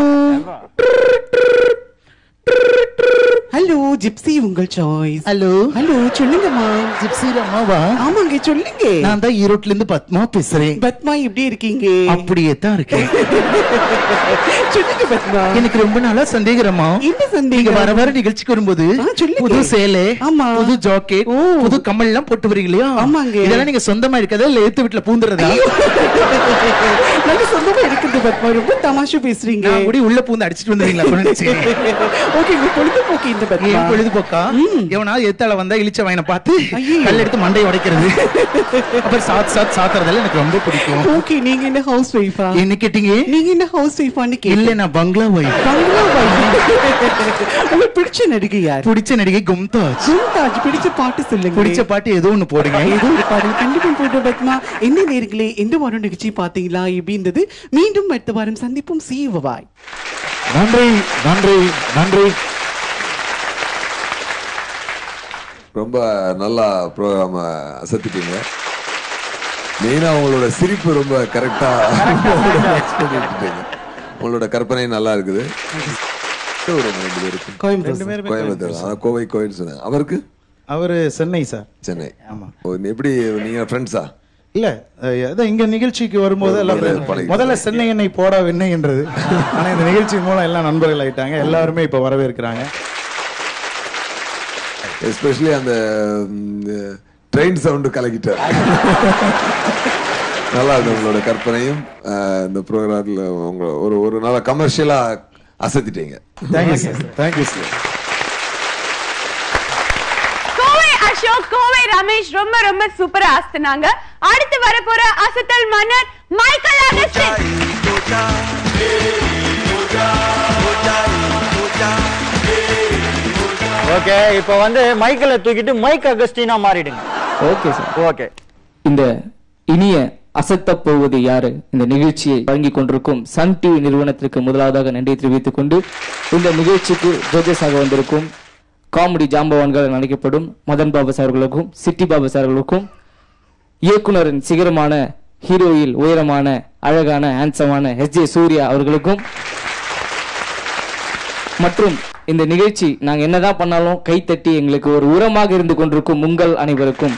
ஹலோ ஜிப்சி உங்கள் சாய்ஸ் ஹலோ ஹலோ சொல்லுங்கம்மா ஜிப்சி அம்மாவா ஆமாங்க சொல்லுங்க நான் தான் ஈரோட்ல இருந்து பத்மா பேசுறேன் பத்மா எப்படி இருக்கீங்க அப்படியே தான் இருக்கேன் சொல்லுங்க பத்மா எனக்கு ரொம்ப நாளா சந்தேகமா என்ன நீங்க சந்தேகம் வர வர நிகழ்ச்சிக்கு வரும்போது ஆ, சொல்லுங்க. புது சேலை ஆமா. புது ஜாக்கெட் ஓ. புது கம்மல் எல்லாம் போட்டு வரீங்க இல்லையா ஆமாங்க. இதெல்லாம் நீங்க சொந்தமா இருக்கதா இல்ல எடுத்து வீட்டுல பூந்துறதா நல்ல சொந்தமா இருக்குது பத்மா ரொம்ப தமாஷா பேசுறீங்க நான் கூட உள்ள பூந்து அடிச்சிட்டு வந்துறீங்களா நினைச்சேன் ஓகே உங்க பொழுதுபோக்கு இந்த பத்மா ஏன் பொழுதுபோக்கா எவனாவது எத்தால வந்தா இழிச்ச வாயினை பார்த்து ஐயையோ. கல் எடுத்து மண்டையை உடைக்கிறது அப்புறம் சாத் சாத் சாத்துறதெல்லாம் எனக்கு ரொம்ப பிடிக்கும் ஓகே நீங்க என்ன ஹவுஸ் ஒய்ஃபா என்ன கேட்டீங்க நீங்க என்ன ஹவுஸ் ஒய்ஃபான்னு இல்ல கேட்டேன் நான் பங்களா ஒய்ஃப் பங்களா wife. உங்களுக்கு பிடிச்ச நடிகை யார் பிடிச்ச நடிகை கும்தாஜ் சுல்தாஜ் பிடிச்ச பாட்டு சொல்லுங்க பிடிச்ச பாட்டு ஏதோ ஒண்ணு போடுங்க ஏதோ ஒரு பாடல் கண்டிப்பா போட்டு பத்மா என்ன நேர்களே எந்த வாரம் நிகழ்ச்சி பாத்தீங்களா எப்படி இருந்தது மீண்டும் அடுத்த வாரம் சந்திப்போம் சீவாய் நன்றி நன்றி நன்றி ரொம்ப நல்லா ப்ரோக்ராம் அசத்திட்டீங்க மெயினா உங்களோட சிரிப்பு ரொம்ப கரெக்டா உங்களோட கற்பனை நல்லா இருக்குது ஒரு ரெண்டு பேருக்கு கோயம்புத்தூர் கோயம்புத்தூர் அதான் கோவை கோயில் சொன்னேன் அவருக்கு அவரு சென்னை சார் சென்னை ஆமா. ஓ, எப்படி நீங்க ஃப்ரெண்ட்ஸா இல்ல அஹ், அதான் இங்க நிகழ்ச்சிக்கு வரும்போது எல்லாம் முதல்ல பழகி- முதல்ல சென்னை என்னை போடா வெண்ணை என்றது ஆனா இந்த நிகழ்ச்சி மூலம் எல்லாம் நண்பர்கள் ஆயிட்டாங்க எல்லாருமே இப்ப வரவேற்கிறாங்க எஸ்பெஷலி அந்த ட்ரெயின் சவுண்டு கலக்கிட்டார் நல்லா இருக்கு உங்களோட கற்பனையும் அஹ், இந்த ப்ரோக்ராம்ல உங்க ஒரு ஒரு நல்ல கமர்ஷியலா அசத்திட்டீங்க thank you sir thank you sir Kovai Ashok Kovai Ramesh ரொம்ப ரொம்ப சூப்பரா ஆஸ்தினாங்க அடுத்து வரப்போற அசத்தல் மன்னர் மைக்கேல் அகஸ்டின் ஓகே இப்போ வந்து மைக்கிள தூக்கிட்டு மைக் அகஸ்டினா மாறிடுங்க ஓகே சார் ஓகே இந்த இனிய அசத்தப் போவது யாரு இந்த நிகழ்ச்சியை வழங்கிக் கொண்டிருக்கும் சன் டிவி நிறுவனத்திற்கு முதலாவதாக நன்றி தெரிவித்துக் கொண்டு இந்த நிகழ்ச்சிக்கு ஜட்ஜஸாக வந்திருக்கும் காமெடி ஜாம்பவான்கள் என அழைக்கப்படும் மதன் பாபு சார் அவர்களுக்கும் சிட்டி பாபு சார் அவர்களுக்கும் இயக்குனரின் சிகரமான ஹீரோயில் உயரமான அழகான ஹேண்ட்ஸமான எஸ் ஜே சூர்யா அவர்களுக்கும் மற்றும் இந்த நிகழ்ச்சி நாங்க என்னதான் பண்ணாலும் கைத்தட்டி எங்களுக்கு ஒரு உரமாக இருந்து கொண்டிருக்கும் உங்கள் அனைவருக்கும்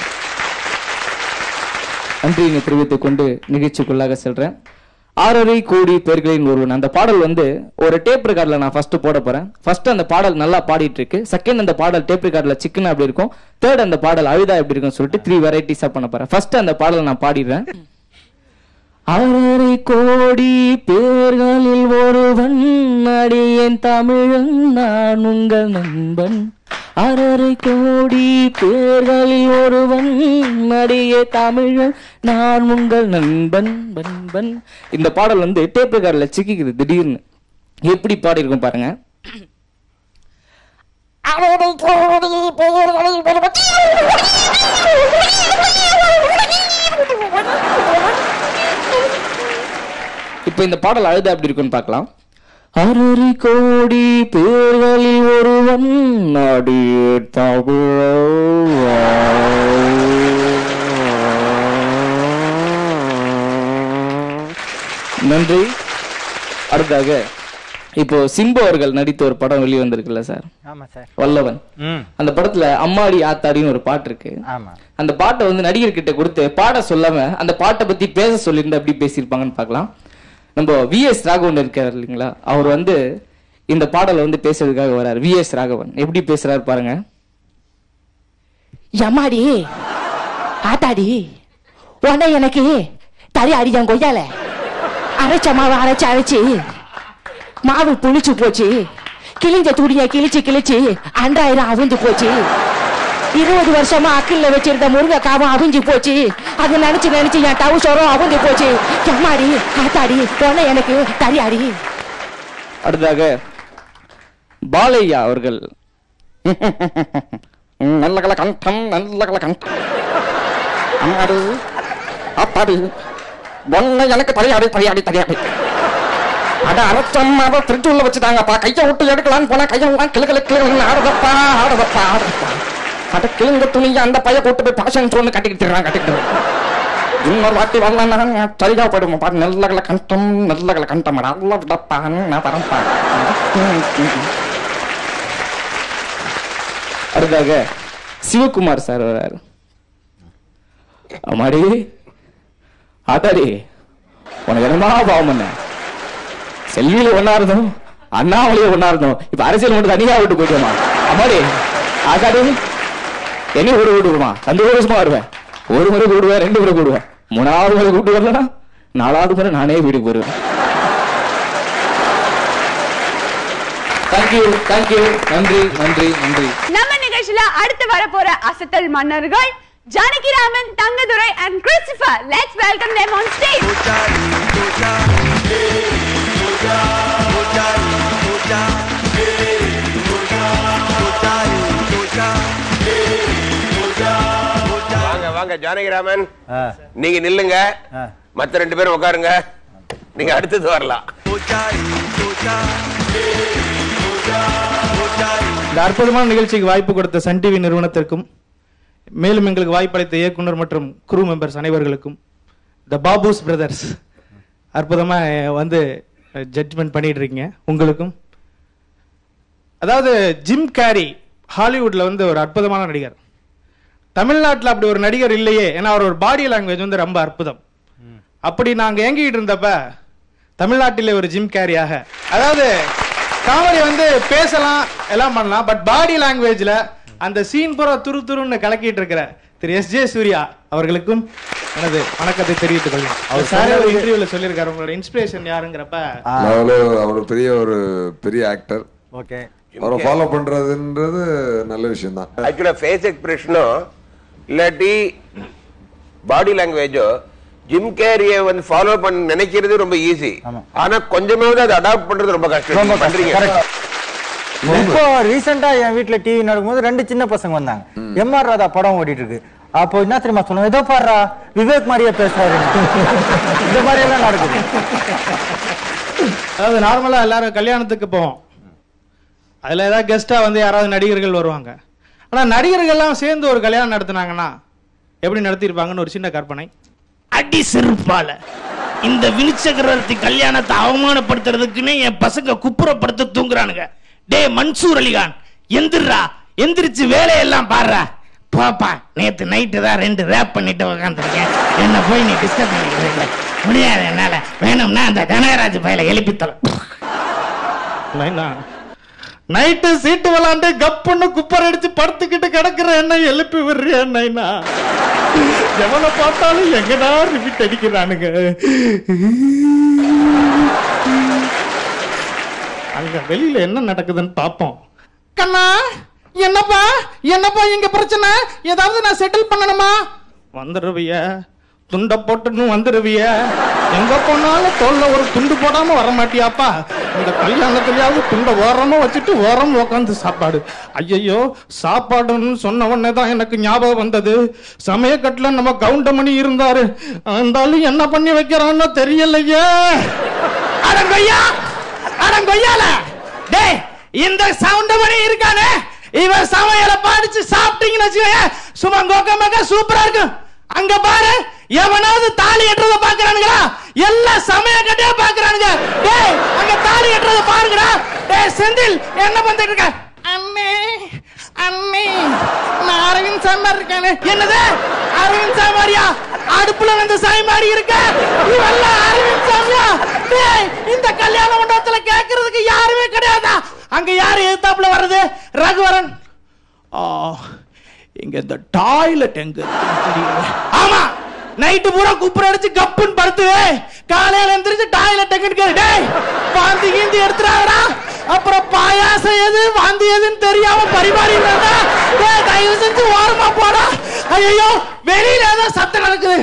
நன்றியினை தெரிவித்துக் கொண்டு நிகழ்ச்சிக்குள்ளாக செல்றேன் ஆறரை கோடி பேர்களின் ஒருவன் அந்த பாடல் வந்து ஒரு டேப் ரெக்கார்ட்ல நான் ஃபர்ஸ்ட் போட போறேன் ஃபர்ஸ்ட் அந்த பாடல் நல்லா பாடிட்டு இருக்கு செகண்ட் அந்த பாடல் டேப் ரெக்கார்ட்ல சிக்கன் அப்படி இருக்கும் தேர்ட் அந்த பாடல் அழுதா எப்படி இருக்கும்னு சொல்லிட்டு த்ரீ வெரைட்டிஸா பண்ண போறேன் ஃபர்ஸ்ட் அந்த பாடலை நான் பாடிடுறேன் ஆறரை கோடி பேர்களில் ஒருவன் அடியேன் தமிழன் நான் உங்கள் நண்பன் அறரை கோடி பேர்களில் ஒருவன் அடியே தமிழன் நான் உங்கள் நண்பன் பண்பன் இந்த பாடல் வந்து டேப் ரெக்கார்ட்ல சிக்கிக்குது திடீர்னு எப்படி பாடியிருக்கும் பாருங்க அறரை கோடி பேர்களில் ஒருவன் இப்ப இந்த பாடல் அழுத அப்படி இருக்குன்னு பார்க்கலாம் அறரை கோடி பேர்களில் ஒருவன் நாடிய நன்றி அடுத்தாக இப்போ சிம்பு அவர்கள் நடித்த ஒரு படம் வெளியே வந்திருக்குல்ல சார் ஆமா சார் வல்லவன் ம் அந்த படத்துல அம்மாடி ஆத்தாடின்னு ஒரு பாட்டு இருக்கு ஆமா அந்த பாட்டை வந்து நடிகர் கிட்ட கொடுத்து பாட சொல்லாம அந்த பாட்டை பத்தி பேச சொல்லியிருந்தா எப்படி பேசியிருப்பாங்கன்னு பார்க்கலாம் நம்ம வி எஸ் ராகவன் இருக்காரு இல்லைங்களா அவர் வந்து இந்த பாடலை வந்து பேசுறதுக்காக வராரு வி எஸ் ராகவன் எப்படி பேசுறாரு பாருங்க எம்மாடி ஆத்தாடி உடனே எனக்கு தலை அடிதான் கொய்யால அரைச்ச மாவு அரைச்சு அரைச்சு மாவு புளிச்சு போச்சு கிழிஞ்ச துணியை கிழிச்சு கிழிச்சு அண்டாயிரம் அவிழ்ந்து போச்சு இருபது வருஷமா அக்கில்ல வச்சிருந்த முருங்கைக்காவும் அவிஞ்சு போச்சு அது நினைச்சு நினைச்சு என் டவுசரும் அவிஞ்சு போச்சு எம்மாடி ஆத்தாடி உன்னை எனக்கு தரியாடி அடுத்ததாக பாலையா அவர்கள் நல்ல கல கண்டம் நல்ல கல கண்டம் அம்மாடி அப்பாடி ஒன்ன எனக்கு தலையாடி தலையாடி தலையாடி அட அரைச்சம் அத ஃப்ரிட்ஜ் உள்ள வச்சுட்டாங்கப்பா கையை விட்டு எடுக்கலான்னு போனா கையை எல்லாம் கிளு கிளு கிளு ஆடுதப்பா ஆடுதப்பா ஆடுதப்பா அட கிளுங்க துணியை அந்த பைய கூட்டு போய் பேஷன் ஷோன்னு கட்டிக்கிட்டு கட்டிக்கிட்டு இன்னொரு வாட்டி வரலாம் சரியா போயிடுமா பாரு நல்ல கல கண்டம் நல்ல கல கண்டம் நல்ல விடப்பான்னு நான் வரேன்ப்பா அடுத்ததாக சிவகுமார் சார் வர்றாரு அம்மாடி ஆத்தாடி உனக்கு என்னமா பாவம் பண்ண செல்வியில ஒன்னா இருந்தோம் அண்ணாமலையில ஒன்னா இருந்தோம் இப்ப அரசியல் மட்டும் தனியா விட்டு போயிட்டோமா அம்மாடி ஆத்தாடி என்ன விடு விடுமா சந்தோஷமா வருவேன் ஒரு முறை கூடுவேன் ரெண்டு முறை கூடுவேன் மூணாவது முறை கூட்டு வரலனா நாலாவது முறை நானே வீட்டுக்கு வருவேன் தேங்க்யூ தேங்க்யூ நன்றி நன்றி நன்றி நம்ம நிகழ்ச்சியில அடுத்து வரப்போற அசத்தல் மன்னர்கள் Janakiraman Thangadurai and Christopher let's welcome them on stage வாங்க வாங்க ஜானகிராமன் நீங்க நில்லுங்க மத்த ரெண்டு பேரும் உட்காருங்க நீங்க அடுத்தது வரலாம் இந்த அற்புதமான நிகழ்ச்சிக்கு வாய்ப்பு கொடுத்த சன் டிவி நிறுவனத்திற்கும் மேலும் எங்களுக்கு வாய்ப்பளித்த இயக்குனர் மற்றும் குரூ மெம்பர்ஸ் அனைவர்களுக்கும் த பாபூஸ் பிரதர்ஸ் அற்புதமா அஹ், வந்து ஜட்ஜ்மெண்ட் பண்ணிட்டு இருக்கீங்க உங்களுக்கும் அதாவது ஜிம் கேரி ஹாலிவுட்ல வந்து ஒரு அற்புதமான நடிகர் தமிழ்நாட்டில் அப்படி ஒரு நடிகர் இல்லையே ஏன்னா அவர் ஒரு பாடி லாங்குவேஜ் வந்து ரொம்ப அற்புதம் அப்படி நாங்க ஏங்கிட்டு இருந்தப்ப தமிழ்நாட்டிலே ஒரு ஜிம் கேரியாக அதாவது காமெடி வந்து பேசலாம் எல்லாம் பண்ணலாம் பட் பாடி லாங்குவேஜ்ல அந்த சீன் பூரா துரு துருன்னு கலக்கிட்டு இருக்கிற திரு எஸ் ஜே சூர்யா அவர்களுக்கும் எனது வணக்கத்தை தெரிவித்துக் கொள்கிறேன் அவர் சார் ஒரு இன்டர்வியூல சொல்லியிருக்காரு உங்களோட இன்ஸ்பிரேஷன் யாருங்கிறப்ப அவ்வளோ அவர் பெரிய ஒரு பெரிய ஆக்டர் ஓகே அவரை ஃபாலோ பண்றதுன்றது நல்ல விஷயம் தான் ஆக்சுவலா ஃபேஸ் எக்ஸ்பிரஷனும் இல்லாட்டி பாடி லாங்குவேஜோ ஜிம் கேரிய வந்து ஃபாலோ பண்ண நினைக்கிறது ரொம்ப ஈஸி ஆனா கொஞ்சமாவது அதை அடாப்ட் பண்றது ரொம்ப கஷ்டம் ரொம்ப நீங்க பண்றீங்க correct. இப்போ ரீசெண்டா என் வீட்ல டிவி நடக்கும்போது ரெண்டு சின்ன பசங்க வந்தாங்க எம் ஆர் ராதா படம் ஓடிட்டு இருக்கு அப்போ என்ன தெரியுமா சொன்னோம் ஏதோ பாடுறா விவேக் மாதிரியே பேசுறாரு இந்த மாதிரி எல்லாம் நடக்குது அதாவது நார்மலா எல்லாரும் கல்யாணத்துக்கு போவோம் அதுல ஏதாவது கெஸ்டா வந்து யாராவது நடிகர்கள் வருவாங்க ஆனா நடிகர்கள்லாம் சேர்ந்து ஒரு கல்யாணம் நடத்துனாங்கன்னா எப்படி நடத்தியிருப்பாங்கன்னு ஒரு சின்ன கற்பனை அடி செருப்பால இந்த வினிச்சக்கரவர்த்தி கல்யாணத்தை அவமானப்படுத்துறதுக்குன்னு என் பசங்க குப்புறப்படுத்த தூங்குறானுங்க டே மன்சூர் அலிகான் எந்திரா எந்திரிச்சு வேலையெல்லாம் பாடுறா பாப்பா நேத்து நைட்டு தான் ரெண்டு ரேப் பண்ணிட்டு உக்காந்துருக்கேன் என்ன போய் நீ டிஸ்டர்ப் பண்ணிக்கிறீங்க முடியாது என்னால வேணும்னா அந்த கனகராஜ் பயில எழுப்பி தொலை நைட்டு சீட்டு விளாண்டு கப்புன்னு குப்பர் அடிச்சு படுத்துக்கிட்டு கிடக்குற என்ன எழுப்பி விடுறிய நைனா எவனை பார்த்தாலும் எங்கடா ரிப்பீட் அடிக்கிறானுங்க அங்க வெளியில என்ன நடக்குதுன்னு பாப்போம் கண்ணா என்னப்பா என்னப்பா இங்க பிரச்சனை ஏதாவது நான் செட்டில் பண்ணணுமா வந்துடுவிய துண்ட போட்டுன்னு வந்துடுவிய எங்க போனாலும் தோல்ல ஒரு துண்டு போடாம வர மாட்டியாப்பா இந்த கல்யாணத்துலயாவது துண்டை ஓரமா வச்சுட்டு ஓரம் உட்காந்து சாப்பாடு ஐயையோ சாப்பாடுன்னு சொன்ன உடனே தான் எனக்கு ஞாபகம் வந்தது சமயக்கட்டுல நம்ம கவுண்டமணி இருந்தாரு இருந்தாலும் என்ன பண்ணி வைக்கிறான்னு தெரியலையே அடங்கொய்யா அடங்கொய்யால டேய் இந்த சவுண்ட் மணி இருக்கானே இவன் சமையல பாடிச்சு சாப்பிட்டீங்கன்னு வச்சுக்கோங்க சும்மா கோக்கமாக சூப்பரா இருக்கும் அங்க பாரு எவனாவது தாலி எட்டுறத பாக்குறானுங்களா எல்லாம் சமய கட்டியா பாக்குறானுங்க டேய் அங்க தாலி எட்டுறத பாருங்கடா டேய் செந்தில் என்ன பண்ணிட்டு இருக்க அண்ணே அண்ணே நான் அரவிந்த் சாமார் இருக்கானே என்னது அரவிந்த் சாமாரியா அடுப்புல வந்து சாய்மாடி இருக்க இவெல்லாம் அரவிந்த் சாமியா டேய் இந்த கல்யாண மண்டபத்துல கேக்குறதுக்கு யாருமே கிடையாதா அங்க யாரு எதிர்த்தாப்புல வர்றது ரகுவரன் ஆ, இங்க இந்த டாய்லெட் எங்க இருக்குன்னு தெரியல. ஆமா நைட்டு பூரா குப்புற அடிச்சு கப்புன்னு படுத்துவே காலையில எந்திரிச்சு டாய்லெட் எங்கன்னு கேளு டேய் வாந்தி கீந்தி எடுத்துறாங்கடா அப்புறம் பாயாசம் எது வாந்தி எதுன்னு தெரியாம பரிமாறி இருந்தா டேய், தயவு செஞ்சு ஓரமா போடா ஐயோ வெளியில ஏதோ சத்தம் நடக்குது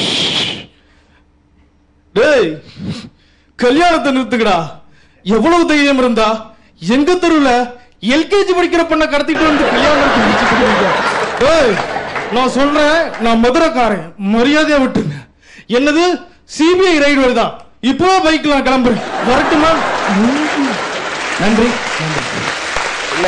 டேய் கல்யாணத்தை நிறுத்துக்கடா எவ்வளவு தைரியம் இருந்தா எங்க தெருவுல எல்கேஜி படிக்கிற பொண்ணை கடத்திட்டு வந்து கல்யாணம் நடத்தி முடிச்சுட்டு இருக்கீங்க. டேய் நான் சொல்றேன் நான் மதுரைக்காரன் மரியாதையா விட்டுருங்க என்னது சிபிஐ ரைடு வருதா இப்போ பைக்ல நான் கிளம்புறேன் வரட்டுமா நன்றி இல்ல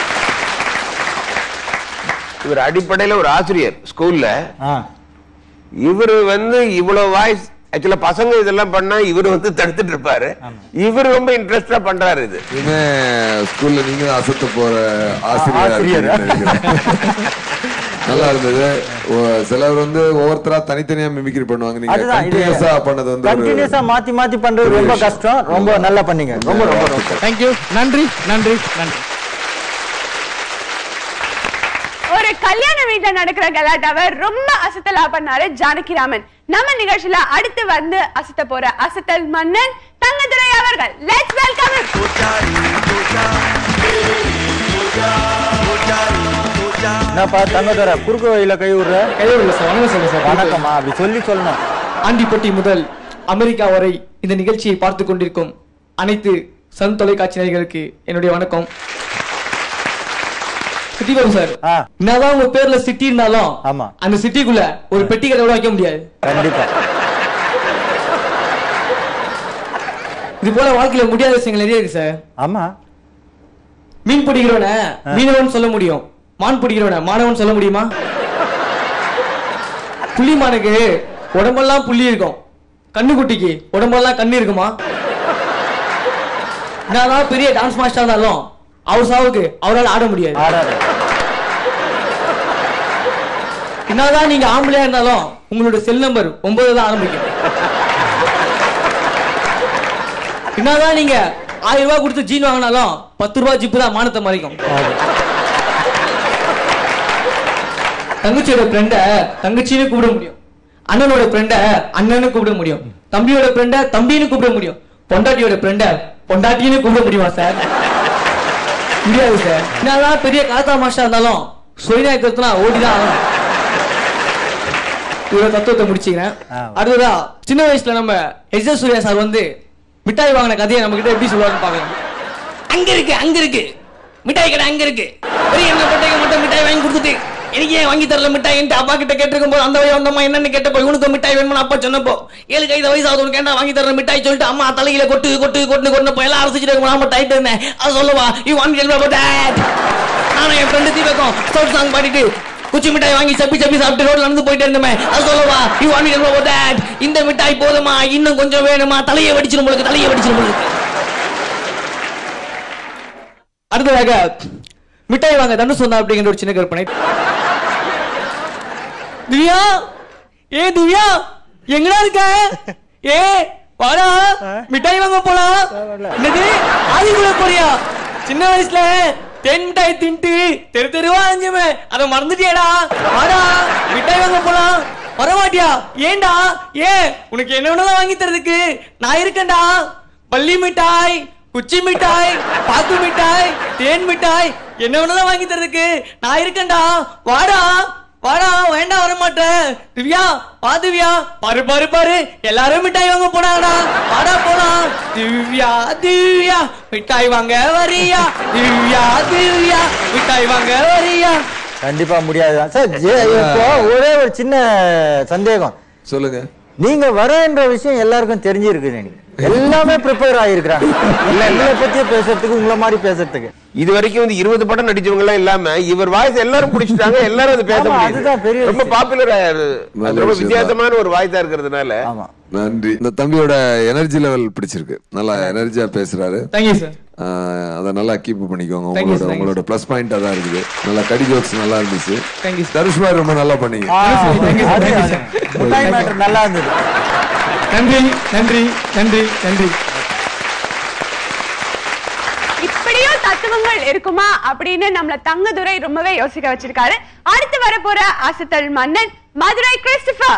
இவர் அடிப்படையில ஒரு ஆசிரியர் ஸ்கூல்ல இவர் வந்து இவ்வளவு வாய்ஸ் ஆக்சுவலா பசங்க இதெல்லாம் பண்ணா இவர் வந்து தடுத்துட்டு இருப்பாரு இவர் ரொம்ப இன்ட்ரெஸ்டா பண்றாரு இது இனிமே ஸ்கூல்ல நீங்க தான் அசத்த போற ஆசிரியரா ஆசிரியரா? இருப்பீங்கன்னு நினைக்கிறேன். நல்லா இருந்தது ஒ- சிலர் வந்து ஒவ்வொருத்தரா தனித்தனியா மிமிக்ரி பண்ணுவாங்க நீங்க அதுதான் இது கண்டினியூஸா பண்ணது வந்து ஒரு கண்டினியூஸா மாத்தி மாத்தி பண்றது ரொம்ப கஷ்டம் ரொம்ப நல்லா பண்ணீங்க ரொம்ப ரொம்ப ரொம்ப தேங்க்யூ நன்றி நன்றி நன்றி ஒரு கல்யாண வீட்ல நடக்கிற கலாட்டாவை ரொம்ப அசத்தலா பண்ணாரு ஜானகிராமன் நம்ம நிகழ்ச்சியில அடுத்து வந்து அசத்த போற அசத்தல் மன்னன் தங்கதுரை அவர்கள் லெட்ஸ் வெல்கம் என்னப்பா தங்கதர குறுக்கு வழியில கை விடுற கை விடல சார் வணக்கம் சொல்லுங்க சார் வணக்கம்மா அப்படி சொல்லி சொல்லணும் ஆண்டிப்பட்டி முதல் அமெரிக்கா வரை இந்த நிகழ்ச்சியை பார்த்து கொண்டிருக்கும் அனைத்து சன் தொலைக்காட்சி நேயர்களுக்கு என்னுடைய வணக்கம் சிட்டி பாபு சார் என்னதான் உங்க பேர்ல சிட்டி இருந்தாலும் ஆமா அந்த சிட்டிக்குள்ள ஒரு பெட்டி கடை கூட வைக்க முடியாது கண்டிப்பா இது போல வாழ்க்கையில முடியாத விஷயங்கள் நிறைய இருக்கு சார் ஆமா மீன் பிடிக்கிறவன மீனவன் சொல்ல முடியும் மான் பிடிக்கிறவன மாணவன் சொல்ல முடியுமா புள்ளி மானுக்கு உடம்பெல்லாம் புள்ளி இருக்கும் கண்ணுக்குட்டிக்கு உடம்பெல்லாம் கண்ணு இருக்குமா என்னதான் பெரிய டான்ஸ் மாஸ்டர் இருந்தாலும் அவர் சாவுக்கு அவரால் ஆட முடியாது என்னதான் நீங்க ஆம்பளையா இருந்தாலும் உங்களோட செல் நம்பர் ஒன்பது தான் ஆரம்பிக்கும் என்னதான் நீங்க ஆயிரம் ரூபாய் கொடுத்து ஜீன் வாங்கினாலும் பத்து ரூபாய் ஜிப்பு தான் மானத்தை மறைக்கும் தங்கச்சியோட ஃப்ரெண்ட தங்கச்சின்னு கூப்பிட முடியும் அண்ணனோட ஃப்ரெண்ட அண்ணன்னு கூப்பிட முடியும் தம்பியோட ஃப்ரெண்ட தம்பின்னு கூப்பிட முடியும் பொண்டாட்டியோட ஃப்ரெண்ட பொண்டாட்டின்னு கூப்பிட முடியுமா சார் முடியாது சார் என்னதான் பெரிய காத்தா மாஸ்டர் இருந்தாலும் சுயநாயக்கத்துனா ஓடிதான் ஆகணும் இவ்வளவு தத்துவத்தை முடிச்சுக்கிறேன் அடுத்ததா சின்ன வயசுல நம்ம எஸ் எஸ் சூர்யா சார் வந்து மிட்டாய் வாங்கின கதையை நம்ம கிட்ட எப்படி சொல்லுவாங்க பாக்கலாம் அங்க இருக்கு அங்க இருக்கு மிட்டாய் கடை அங்க இருக்கு பெரிய எண்ணெய் போட்டேங்க மட்டும் மிட்டாய் வாங்கி கொடுத்துட்டு எனக்கு ஏன் வாங்கி தரல மிட்டாய்ன்ட்டு அப்பா கிட்ட கேட்டிருக்கும் போது அந்த வயசு வந்தம்மா என்னன்னு கேட்டப்போ இவனுக்கு மிட்டாய் வேணும்னு அப்பா சொன்னப்போ ஏழு ஐந்து வயசு ஆகுது உனக்கு என்ன வாங்கி தர மிட்டாய் சொல்லிட்டு அம்மா தலையில கொட்டு கொட்டு கொட்டு கொட்டப்போ எல்லாம் அரசிச்சுட்டு இருக்கும் நாம டைட் இருந்தேன் அது சொல்லவா யூ வாங்கி நானும் என் ஃப்ரெண்டு தீபக்கம் ஸ்டோட் சாங் பாடிட்டு குச்சி மிட்டாய் வாங்கி சப்பி சப்பி சாப்பிட்டு ரோட்ல நடந்து போயிட்டு இருந்தமே அது சொல்லவா யூ வாண்ட் தட் இந்த மிட்டாய் போதுமா இன்னும் கொஞ்சம் வேணுமா தலையை வெடிச்சிரும் உங்களுக்கு தலையை வெடிச்சிரும் உங்களுக்கு அடுத்ததாக மிட்டாய் வாங்க தண்டு சொன்னா அப்படிங்கிற ஒரு சின்ன கற்பனை திவ்யா ஏ திவ்யா எங்கடா இருக்க ஏ வாடா மிட்டாய் வாங்க போலாம் என்னது ஆதிக்குள்ள போறியா சின்ன வயசுல தேன் மிட்டாய் தின்ட்டு தெரு தெருவா அஞ்சுமே அதை மறந்துட்டியாடா வாடா மிட்டாய் வாங்க போலாம் வரமாட்டியா ஏன்டா ஏன் உனக்கு என்ன வேணாலும் வாங்கி தரதுக்கு நான் இருக்கேன்டா பள்ளி மிட்டாய் குச்சி மிட்டாய் பாக்கு மிட்டாய் தேன் மிட்டாய் என்ன வேணாலும் வாங்கி தரதுக்கு நான் இருக்கேன்டா வாடா வாடா வேண்டாம் வர மாட்டேன் திவ்யா வா திவ்யா பாரு பாரு பாரு எல்லாரும் மிட்டாய் வாங்க போனாங்கடா வாடா போலாம் திவ்யா திவ்யா மிட்டாய் வாங்க வரியா திவ்யா திவ்யா மிட்டாய் வாங்க வரியா கண்டிப்பா முடியாது சார் ஜே- இப்போ ஒரே ஒரு சின்ன சந்தேகம் சொல்லுங்க நீங்க வரன்ற விஷயம் எல்லாருக்கும் தெரிஞ்சிருக்கு நினைக்கிறேன் எல்லாமே ப்ரிப்பேர் ஆயிருக்கிறாங்க இல்ல இல்ல பத்தியே பேசுறதுக்கு உங்களை மாதிரி பேசுறதுக்கு இது வரைக்கும் வந்து இருபது படம் நடிச்சவங்க எல்லாம் இல்லாம இவர் வாய்ஸ் எல்லாரும் பிடிச்சிட்டாங்க எல்லாரும் அது பேச ஆமா, அதுதான் பெரிய முடியுது ரொம்ப விஷயம். பாப்புலர் நல்ல ரொம்ப விஷயம் தான். வித்தியாசமான ஒரு வாய்ஸா இருக்கிறதுனால நன்றி இந்த தம்பியோட எனர்ஜி லெவல் பிடிச்சிருக்கு நல்லா எனர்ஜியா பேசுறாரு தேங்க்யூ சார் ஆஹ் அதை நல்லா கீப் பண்ணிக்கோங்க Thank you, உங்களோட thank you. உங்களோட ப்ளஸ் பாயிண்ட் அதான் இருக்குது நல்லா கடி ஜோக்ஸ் நல்லா இருந்துச்சு Thank you, தனுஷ்மா ரொம்ப நல்லா பண்ணீங்க ஆ, அது, அது. மிட்டாய் மேட்டர் நல்லா இருந்தது நன்றி நன்றி நன்றி நன்றி இப்படியும் தத்துவங்கள் இருக்குமா அப்படின்னு நம்மள தங்கதுரை ரொம்பவே யோசிக்க வச்சிருக்காரு அடுத்து வரப்போற அசத்தல் மன்னன் மதுரை கிறிஸ்டபர்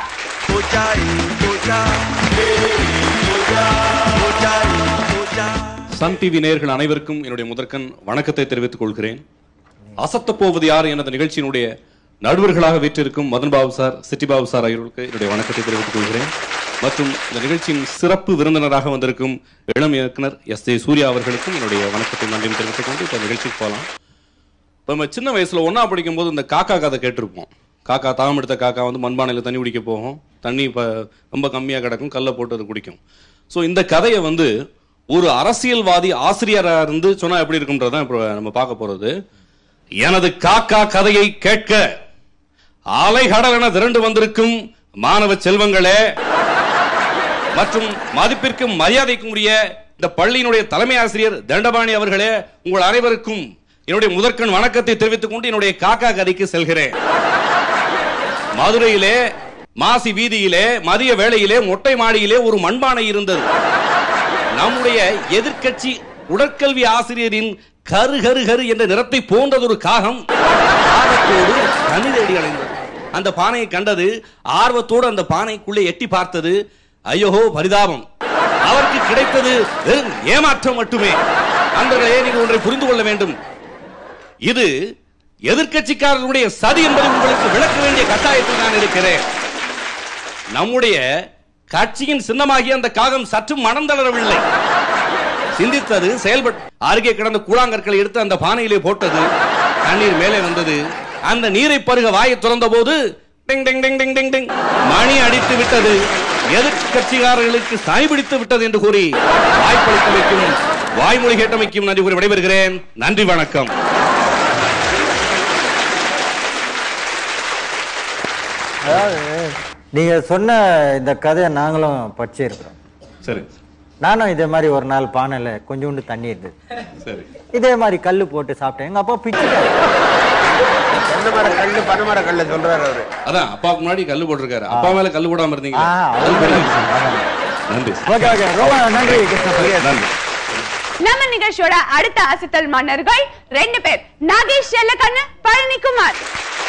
சன் டிவி நேயர்கள் அனைவருக்கும் என்னுடைய முதற்கண் வணக்கத்தை தெரிவித்துக் கொள்கிறேன் அசத்தப் போவது யார் எனது நிகழ்ச்சியினுடைய நடுவர்களாக வீற்றிருக்கும் மதன் பாபு சார் சிட்டி பாபு சார் ஆகியோருக்கு என்னுடைய வணக்கத்தை தெரிவித்துக் கொள்கிறேன் மற்றும் இந்த நிகழ்ச்சியின் சிறப்பு விருந்தினராக வந்திருக்கும் இளம் இயக்குனர் எஸ் ஜே சூர்யா அவர்களுக்கும் என்னுடைய வணக்கத்தை நன்றியும் தெரிவித்துக் கொண்டு இப்போ நிகழ்ச்சிக்கு போகலாம் இப்போ நம்ம சின்ன வயசுல ஒண்ணா படிக்கும்போது இந்த காக்கா கதை கேட்டிருப்போம் காக்கா தாகம் எடுத்த காக்கா வந்து மண்பானையில் தண்ணி குடிக்க போகும் தண்ணி இப்போ ரொம்ப கம்மியாக கிடக்கும் கல்லை போட்டு அது குடிக்கும் ஸோ இந்த கதையை வந்து ஒரு அரசியல்வாதி ஆசிரியராக இருந்து சொன்னா எப்படி இருக்கும்ன்றதான் இப்போ நம்ம பார்க்க போறது எனது காக்கா கதையை கேட்க அலைகடல் என திரண்டு வந்திருக்கும் மாணவ செல்வங்களே மற்றும் மதிப்பிற்கும் மரியாதைக்கும் உரிய இந்த பள்ளியினுடைய தலைமை ஆசிரியர் தண்டபாணி அவர்களே உங்கள் அனைவருக்கும் என்னுடைய முதற்கண் வணக்கத்தை தெரிவித்துக் கொண்டு என்னுடைய காக்கா கதைக்கு செல்கிறேன் மதுரையிலே மாசி வீதியிலே மதிய வேளையிலே மொட்டை மாடியிலே ஒரு மண்பானை இருந்தது நம்முடைய எதிர்க்கட்சி உடற்கல்வி ஆசிரியரின் கரு கரு கரு என்ற நிறத்தை போன்றதொரு காகம் ஆர்வத்தோடு தண்ணி தேடி அடைந்தது அந்த பானையை கண்டது ஆர்வத்தோடு அந்த பானைக்குள்ளே எட்டி பார்த்தது ஐயோஹோ பரிதாபம் அவருக்கு கிடைத்தது வெறும் ஏமாற்றம் மட்டுமே அன்பர்களே நீங்கள் ஒன்றை புரிந்து கொள்ள வேண்டும் இது எதிர்க்கட்சிக்காரர்களுடைய சதி என்பதை உங்களுக்கு விளக்க வேண்டிய கட்டாயத்தில் நான் இருக்கிறேன் நம்முடைய கட்சியின் சின்னமாகிய அந்த காகம் சற்று மனம் தளரவில்லை சிந்தித்தது செயல்பட்டு அருகே கிடந்த கூழாங்கற்களை எடுத்து அந்த பானையிலே போட்டது தண்ணீர் மேலே வந்தது அந்த நீரை பருக வாயை திறந்த போது டிங் டிங் டிங் டிங் டிங் டிங் மணி அடித்து விட்டது எதிர்க்கட்சிக்காரர்களுக்கு சனி பிடித்து விட்டது என்று கூறி வாய்ப்பளித்தமைக்கும் வாய்மொழி கேட்டமைக்கும் நன்றி கூறி விடைபெறுகிறேன் நன்றி வணக்கம் அதாவது நீங்க சொன்ன இந்த கதையை நாங்களும் படிச்சிருக்கிறோம் சரி நானும் இதே மாதிரி ஒரு நாள் பானையில கொஞ்சோண்டு தண்ணி இருந்தது சரி இதே மாதிரி கல்லு போட்டு சாப்பிட்டேன் எங்க அப்பா பிச்சு தென்னை கல்லு பனைமர கல்ல சொல்றாரு அவரு அதான் அப்பாவுக்கு முன்னாடி கல்லு போட்டிருக்காரு அப்பா மேல கல்லு போடாம இருந்தீங்க ஆ, அது பெரிய நன்றி ஓகே ஓகே ரொம்ப நன்றி கிருஷ்ணா நன்றி நம்ம நிகழ்ச்சியோட அடுத்த அசத்தல் மன்னர்கள் ரெண்டு பேர் நாகேஷ் செல்லக்கண்ணு பழனிக்குமார்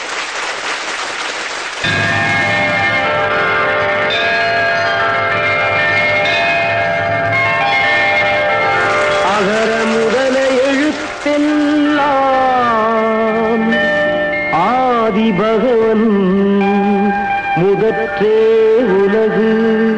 அகர முதல எழுத்தெல்லாம் ஆதி பகவன் முதற்றே உலகு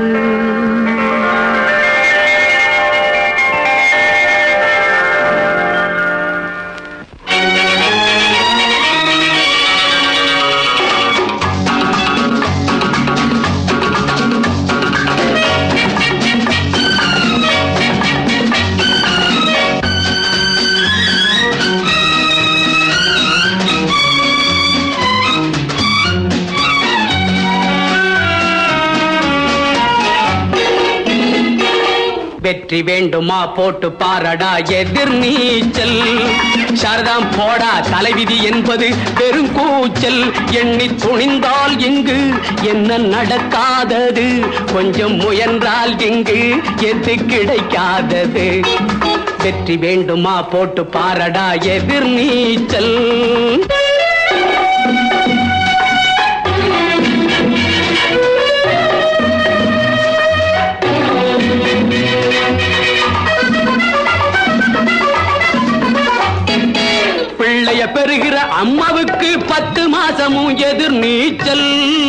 வெற்றி வேண்டுமா போட்டு பாரடா எதிர் நீச்சல் சாரதாம் போடா தலைவிதி என்பது பெரும் கூச்சல் எண்ணி துணிந்தால் இங்கு என்ன நடக்காதது கொஞ்சம் முயன்றால் இங்கு எது கிடைக்காதது வெற்றி வேண்டுமா போட்டு பாரடா எதிர் நீச்சல் பிள்ளைய பெறுகிற அம்மாவுக்கு பத்து மாசமும் எதிர் நீச்சல்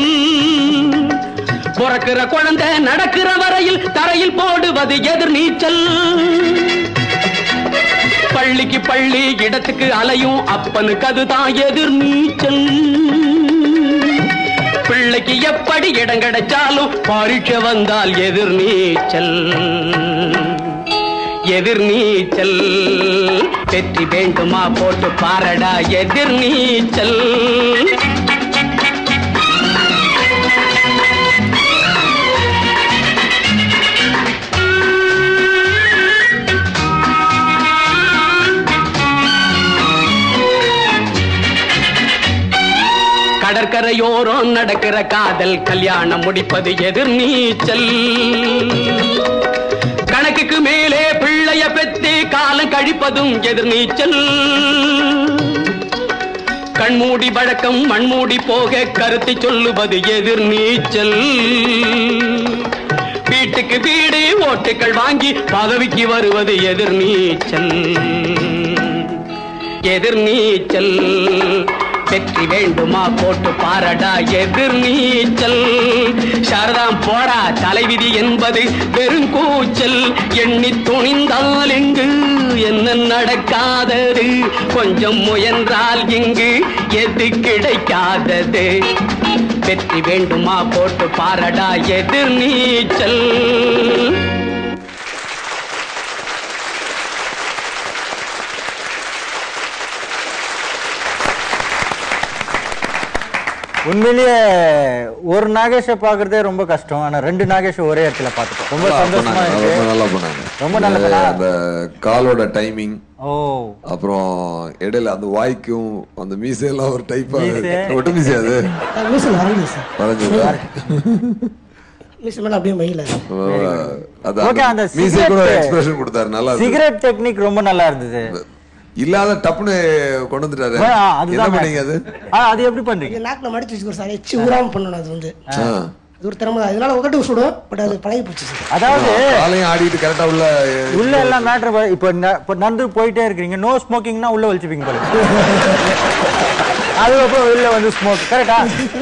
பிறக்கிற குழந்தை நடக்கிற வரையில் தரையில் போடுவது எதிர் நீச்சல் பள்ளிக்கு பள்ளி இடத்துக்கு அலையும் அப்பனுக்கு அதுதான் எதிர் நீச்சல் பிள்ளைக்கு எப்படி இடம் கிடைச்சாலும் பரீட்சை வந்தால் எதிர் நீச்சல் எதிர் நீச்சல் வெற்றி வேண்டுமா போட்டு பாரடா எதிர் நீச்சல் கடற்கரையோரம் நடக்கிற காதல் கல்யாணம் முடிப்பது எதிர் நீச்சல் கணக்குக்கு மேலே பிள்ளைய பெத்து காலம் கழிப்பதும் எதிர் நீச்சல் கண்மூடி வழக்கம் மண்மூடி போக கருத்தை சொல்லுவது எதிர் நீச்சல் வீட்டுக்கு வீடு ஓட்டுகள் வாங்கி பதவிக்கு வருவது எதிர்நீச்சல் எதிர்நீச்சல் வெற்றி வேண்டுமா போட்டு பாரடா எதிர்நீச்சல் சாரதாம் போடா தலைவிதி என்பது வெறுங்கூச்சல் எண்ணி துணிந்தால் இங்கு என்ன நடக்காதது கொஞ்சம் முயன்றால் இங்கு எது கிடைக்காதது வெற்றி வேண்டுமா போட்டு பாரடா எதிர்நீச்சல் உண்மையிலேயே ஒரு நாகேஷை பாக்குறதே ரொம்ப கஷ்டம் ஆனா ரெண்டு நாகேஷை ஒரே இடத்துல பார்த்துட்டோம் ரொம்ப நல்லா சந்தோஷமா பண்ணாங்க, இருக்கு ரொம்ப நல்லா பண்ணாங்க ரொம்ப நல்லா அது பண்ணாங்க. அந்த காலோட டைமிங் ஓ அப்புறம் இடையில அந்த வாய்க்கும் அந்த மீசையெல்லாம் ஒரு டைப் மீசை. ஒட்டு மீசை அது மிஷின் வரைங்க சார் வரைஞ்சதா மிஷின் மேல அப்படியே மயில அது ஓகே அந்த அந்த மீசை கூட cigarette- எக்ஸ்பிரஷன் கொடுத்தாரு நல்லா இருந்தது. சிகரெட் டெக்னிக் ரொம்ப நல்லா இருந்தது இல்லாத டப்புன்னு கொண்டு வந்துட்டாரு ஆ, என்ன அதுதான் பண்ணீங்க அது ஆ, அது எப்படி பண்றீங்க இது நாக்குல மடிச்சு வச்சுக்கோ சார் எச்சு ஊறாம பண்ணணும் அது வந்து ஆ. அது ஒரு திறமை தான். இதனால உதட்டு சுடும் பட் அது பழகி போச்சு சார் அதாவது காலையும் ஆடிட்டு கரெக்டா உள்ள உள்ள எல்லாம் மேட்டர் இப்போ ந- இப்போ நடந்து போயிட்டே இருக்கீங்க நோ ஸ்மோக்கிங்னா உள்ள வச்சுப்பீங்க போல அதுக்கப்புறம் வெளில வந்து ஸ்மோக் கரெக்டா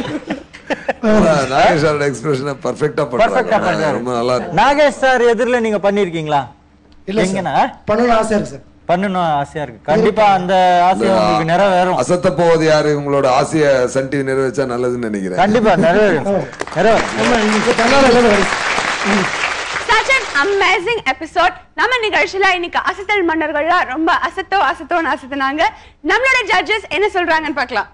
நாகேஷ் சாரோட எக்ஸ்பிரஷனை பர்ஃபெக்டா பர்ஃபெக்டா பண்றாங்க பண்றாரு ரொம்ப நல்லா இருக்கு நாகேஷ் சார் எதிரில் நீங்க பண்ணிருக்கீங்களா இல்ல சார். எங்கண்ணா பண்ணணும் ஆசையா இருக்கு சார் பண்ணணும் ஆசையா இருக்கு கண்டிப்பா அந்த ஆசை உங்களுக்கு நிறைவேறும் அசத்த போவது யாரு உங்களோட ஆசைய சன் டிவி நிறைவேற்றா நல்லதுன்னு நினைக்கிறேன் கண்டிப்பா நிறைவேறும் நிறைவேறும் such an amazing episode நம்ம நிகழ்ச்சியில இன்னைக்கு அசத்தல் மன்னர்கள்லாம் ரொம்ப அசத்தோ அசத்தோன்னு அசத்துனாங்க நம்மளோட ஜட்ஜஸ் என்ன சொல்றாங்கன்னு பார்க்கலாம்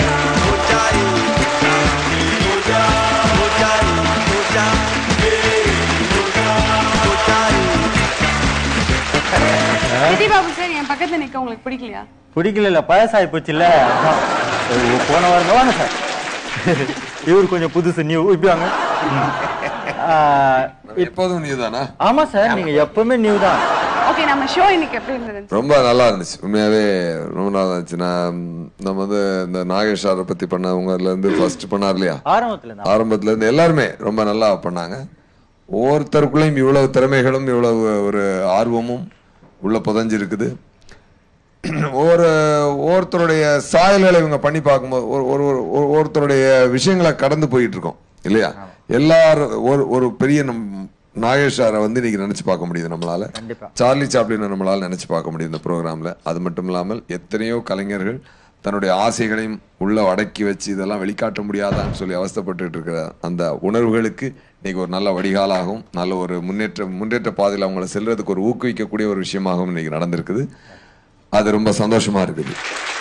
பாபு சார் என் பக்கத்துல நிக்க உங்களுக்கு பிடிக்கலையா பிடிக்கல இல்ல பழசாகி போச்சுல்ல அதான். சரி, போன வாரம் வாங்க சார் இவர் கொஞ்சம் புதுசு நியூ இப்படி வாங்க ஆ, எப்போதும் நியூ தானா ஆமா சார் நீங்க எப்பவுமே நியூ தான் ஓகே நம்ம ஷோ இன்னைக்கு எப்படி இருந்தது ரொம்ப நல்லா இருந்துச்சு உண்மையாவே ரொம்ப நல்லா இருந்துச்சு நான் ம், நம்ம வந்து இந்த நாகேஷ் சாரை பத்தி பண்ணவங்கல இருந்து ஃபர்ஸ்ட் பண்ணார் இல்லையா ஆரம்பத்துல தான் ஆரம்பத்துல இருந்து எல்லாருமே ரொம்ப நல்லா பண்ணாங்க ஒவ்வொருத்தருக்குள்ளேயும் இவ்வளவு திறமைகளும் இவ்வளவு ஒரு ஆர்வமும் உள்ள புதஞ்சிருக்குது ஒவ்வொரு ஒவ்வொருத்தருடைய சாயல்களை இவங்க பண்ணி பார்க்கும்போது ஒரு ஒரு ஒரு- ஒரு- ஒவ்வொருத்தருடைய விஷயங்களை கடந்து போயிட்டு இருக்கோம் இல்லையா எல்லாரும் ஒரு ஒரு பெரிய நம் நாகேஷ் சாரை வந்து இன்னைக்கு நினைச்சு பார்க்க முடியுது நம்மளால கண்டிப்பா சார்லி சாப்ளினை நம்மளால நினைச்சு பார்க்க முடியும் இந்த ப்ரோக்ராம்ல அது மட்டும் இல்லாமல் எத்தனையோ கலைஞர்கள் தன்னுடைய ஆசைகளையும் உள்ள அடக்கி வச்சு இதெல்லாம் வெளிக்காட்ட முடியாதான்னு சொல்லி அவஸ்தைப்பட்டுட்டு இருக்கிற அந்த உணர்வுகளுக்கு இன்னைக்கு ஒரு நல்ல வடிகாலாகவும் நல்ல ஒரு முன்னேற்ற முன்னேற்ற பாதையில் அவங்கள செல்றதுக்கு ஒரு ஊக்குவிக்கக்கூடிய ஒரு விஷயமாகவும் இன்னைக்கு நடந்திருக்குது அது ரொம்ப சந்தோஷமா இருக்குது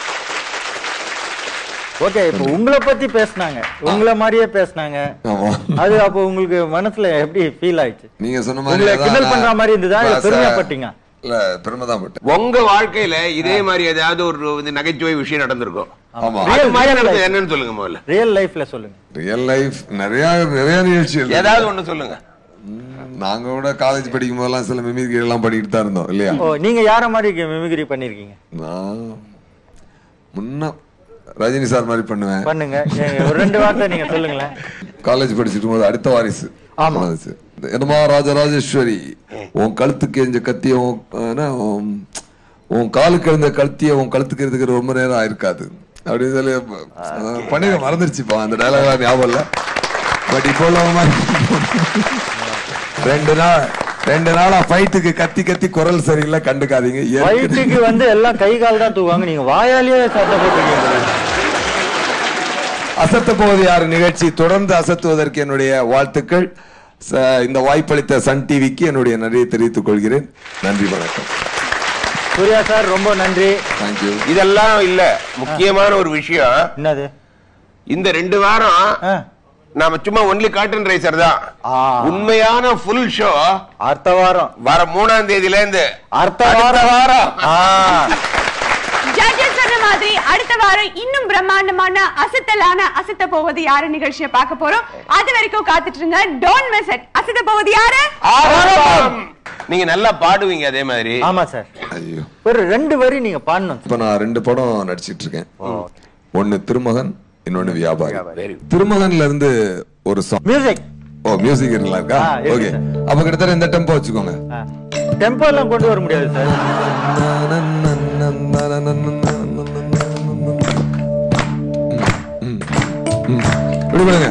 ஓகே இப்போ உங்களை பத்தி பேசுனாங்க உங்களை மாதிரியே பேசுனாங்க ஆமா அது அப்போ உங்களுக்கு மனசுல எப்படி ஃபீல் ஆயிடுச்சு நீங்க சொன்ன உங்களை மாதிரி கிண்டல் பண்ற மாதிரி இருந்ததா இல்ல பெருமையாப்பட்டீங்க இல்ல பெருமைதான் பட்டேன் உங்க வாழ்க்கையில இதே மாதிரி ஏதாவது ஒரு வந்து நகைச்சுவை விஷயம் நடந்திருக்கும் ஆமா அது மாதிரி நடந்தது என்னன்னு சொல்லுங்க முதல்ல ரியல் லைஃப்ல சொல்லுங்க ரியல் லைஃப் நிறைய நிறைய நிகழ்ச்சிகள் ஏதாவது ஒண்ணு சொல்லுங்க நாங்க கூட காலேஜ் படிக்கும் போதெல்லாம் சில மிமிக்ரி எல்லாம் படிக்கிட்டு தான் இருந்தோம் இல்லையா ஓ நீங்க யார மாதிரி மிமிகிரி பண்ணிருக்கீங்க நான் முன்ன ரஜினி சார் மாதிரி பண்ணுவேன் பண்ணுங்க ஏங்க, ஒரு ரெண்டு வார்த்தை நீங்க சொல்லுங்களேன் காலேஜ் படிச்சுட்டு போது அடுத்த வாரிசு ஆமா. வந்துச்சு. என்னமா ராஜராஜேஸ்வரி உன் கழுத்துக்கு எஞ்ச கத்திய உன் என்ன, உன் உன் காலுக்கு எழுந்த கழுத்திய உன் கழுத்துக்கு இருக்கிற ரொம்ப நேரம் ஆயிருக்காது அப்படின்னு சொல்லி அஹ், பண்ணிட மறந்துருச்சுப்பா அந்த டைலாக் ஞாபகம் இல்ல பட் இப்போ உள்ள மாதிரி ரெண்டு நாள் ரெண்டு நாளா ஃபைட்டுக்கு கத்தி கத்தி குரல் சரியில்லை கண்டுக்காதீங்க ஏற்கனவே- வயிற்றுக்கு வந்து எல்லாம் கை கால் தான் தூக்குவாங்க நீங்க வாயாலேயே சட்டை போட்டுருக்கீங்க அசத்த போவது யார் நிகழ்ச்சி தொடர்ந்து அசத்துவதற்கு என்னுடைய வாழ்த்துக்கள் ச- இந்த வாய்ப்பளித்த சன் டிவிக்கு என்னுடைய நன்றியை தெரிவித்துக் கொள்கிறேன் நன்றி வணக்கம் சூர்யா சார் ரொம்ப நன்றி தேங்க்யூ இதெல்லாம் இல்ல முக்கியமான ஒரு விஷயம் என்னது இந்த ரெண்டு வாரம் நாம சும்மா ஒன்லி காட்டன் ரைசர் தான் உண்மையான ஃபுல் ஷோ அடுத்த வாரம் வர மூணாம் தேதியில இருந்து அடுத்த வாரம் வாரம் ஜட்ஜஸ் சொன்ன மாதிரி அடுத்த வாரம் இன்னும் பிரம்மாண்டமான அசத்தலான அசத்த போவது யாரு நிகழ்ச்சியை பார்க்க போறோம் அது வரைக்கும் காத்துட்டு இருங்க டோன்ட் மிஸ் இட் அசத்த போவது யாரு ஆரம்பம். நீங்க நல்லா பாடுவீங்க அதே மாதிரி ஆமா சார் ஐயோ ஒரு ரெண்டு வரி நீங்க பாடணும் இப்ப நான் ரெண்டு படம் நடிச்சிட்டு இருக்கேன் ஒன்னு திருமகன் இன்னொன்னு வியாபாரி திருமகன்ல இருந்து ஒரு சாங் மியூசிக் ஓ மியூசிக் நல்லா இருக்கா ஆ, இருக்கு ஓகே அப்ப கிட்டத்தட்ட இந்த டெம்போ வச்சுக்கோங்க டெம்போ எல்லாம் கொண்டு வர முடியாது சார் இப்படி பண்ணுங்க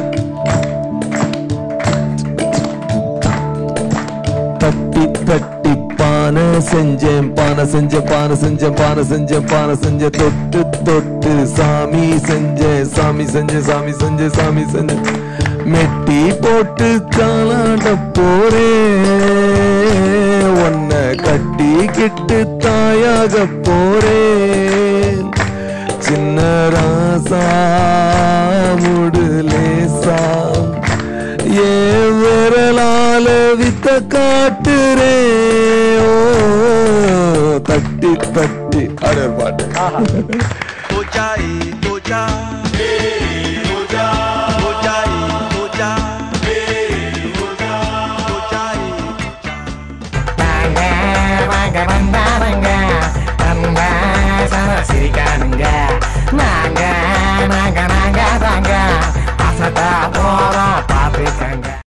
தட்டி தட்டி பானை செஞ்சேன் பானை செஞ்சேன் பானை செஞ்சேன் பானை செஞ்சேன் பானை செஞ்சேன் தொட்டு தொட்டு சாமி செஞ்சேன் சாமி செஞ்சேன் சாமி செஞ்சேன் சாமி செஞ்சேன் மெட்டி போட்டு காலாட போறேன் உன்னை கட்டிக்கிட்டு தாயாக போறேன் சின்ன ராசா முடுலேசா ஏ விரலால வித்த காட்டுறே ஓ தட்டி தட்டி அடே பாட்டு வாங்க வந்தாருங்க வந்த சன சிரிக்கானுங்க நாங்க நாங்க நாங்க தாங்க அசத்தா போறோம் பாத்துக்கங்க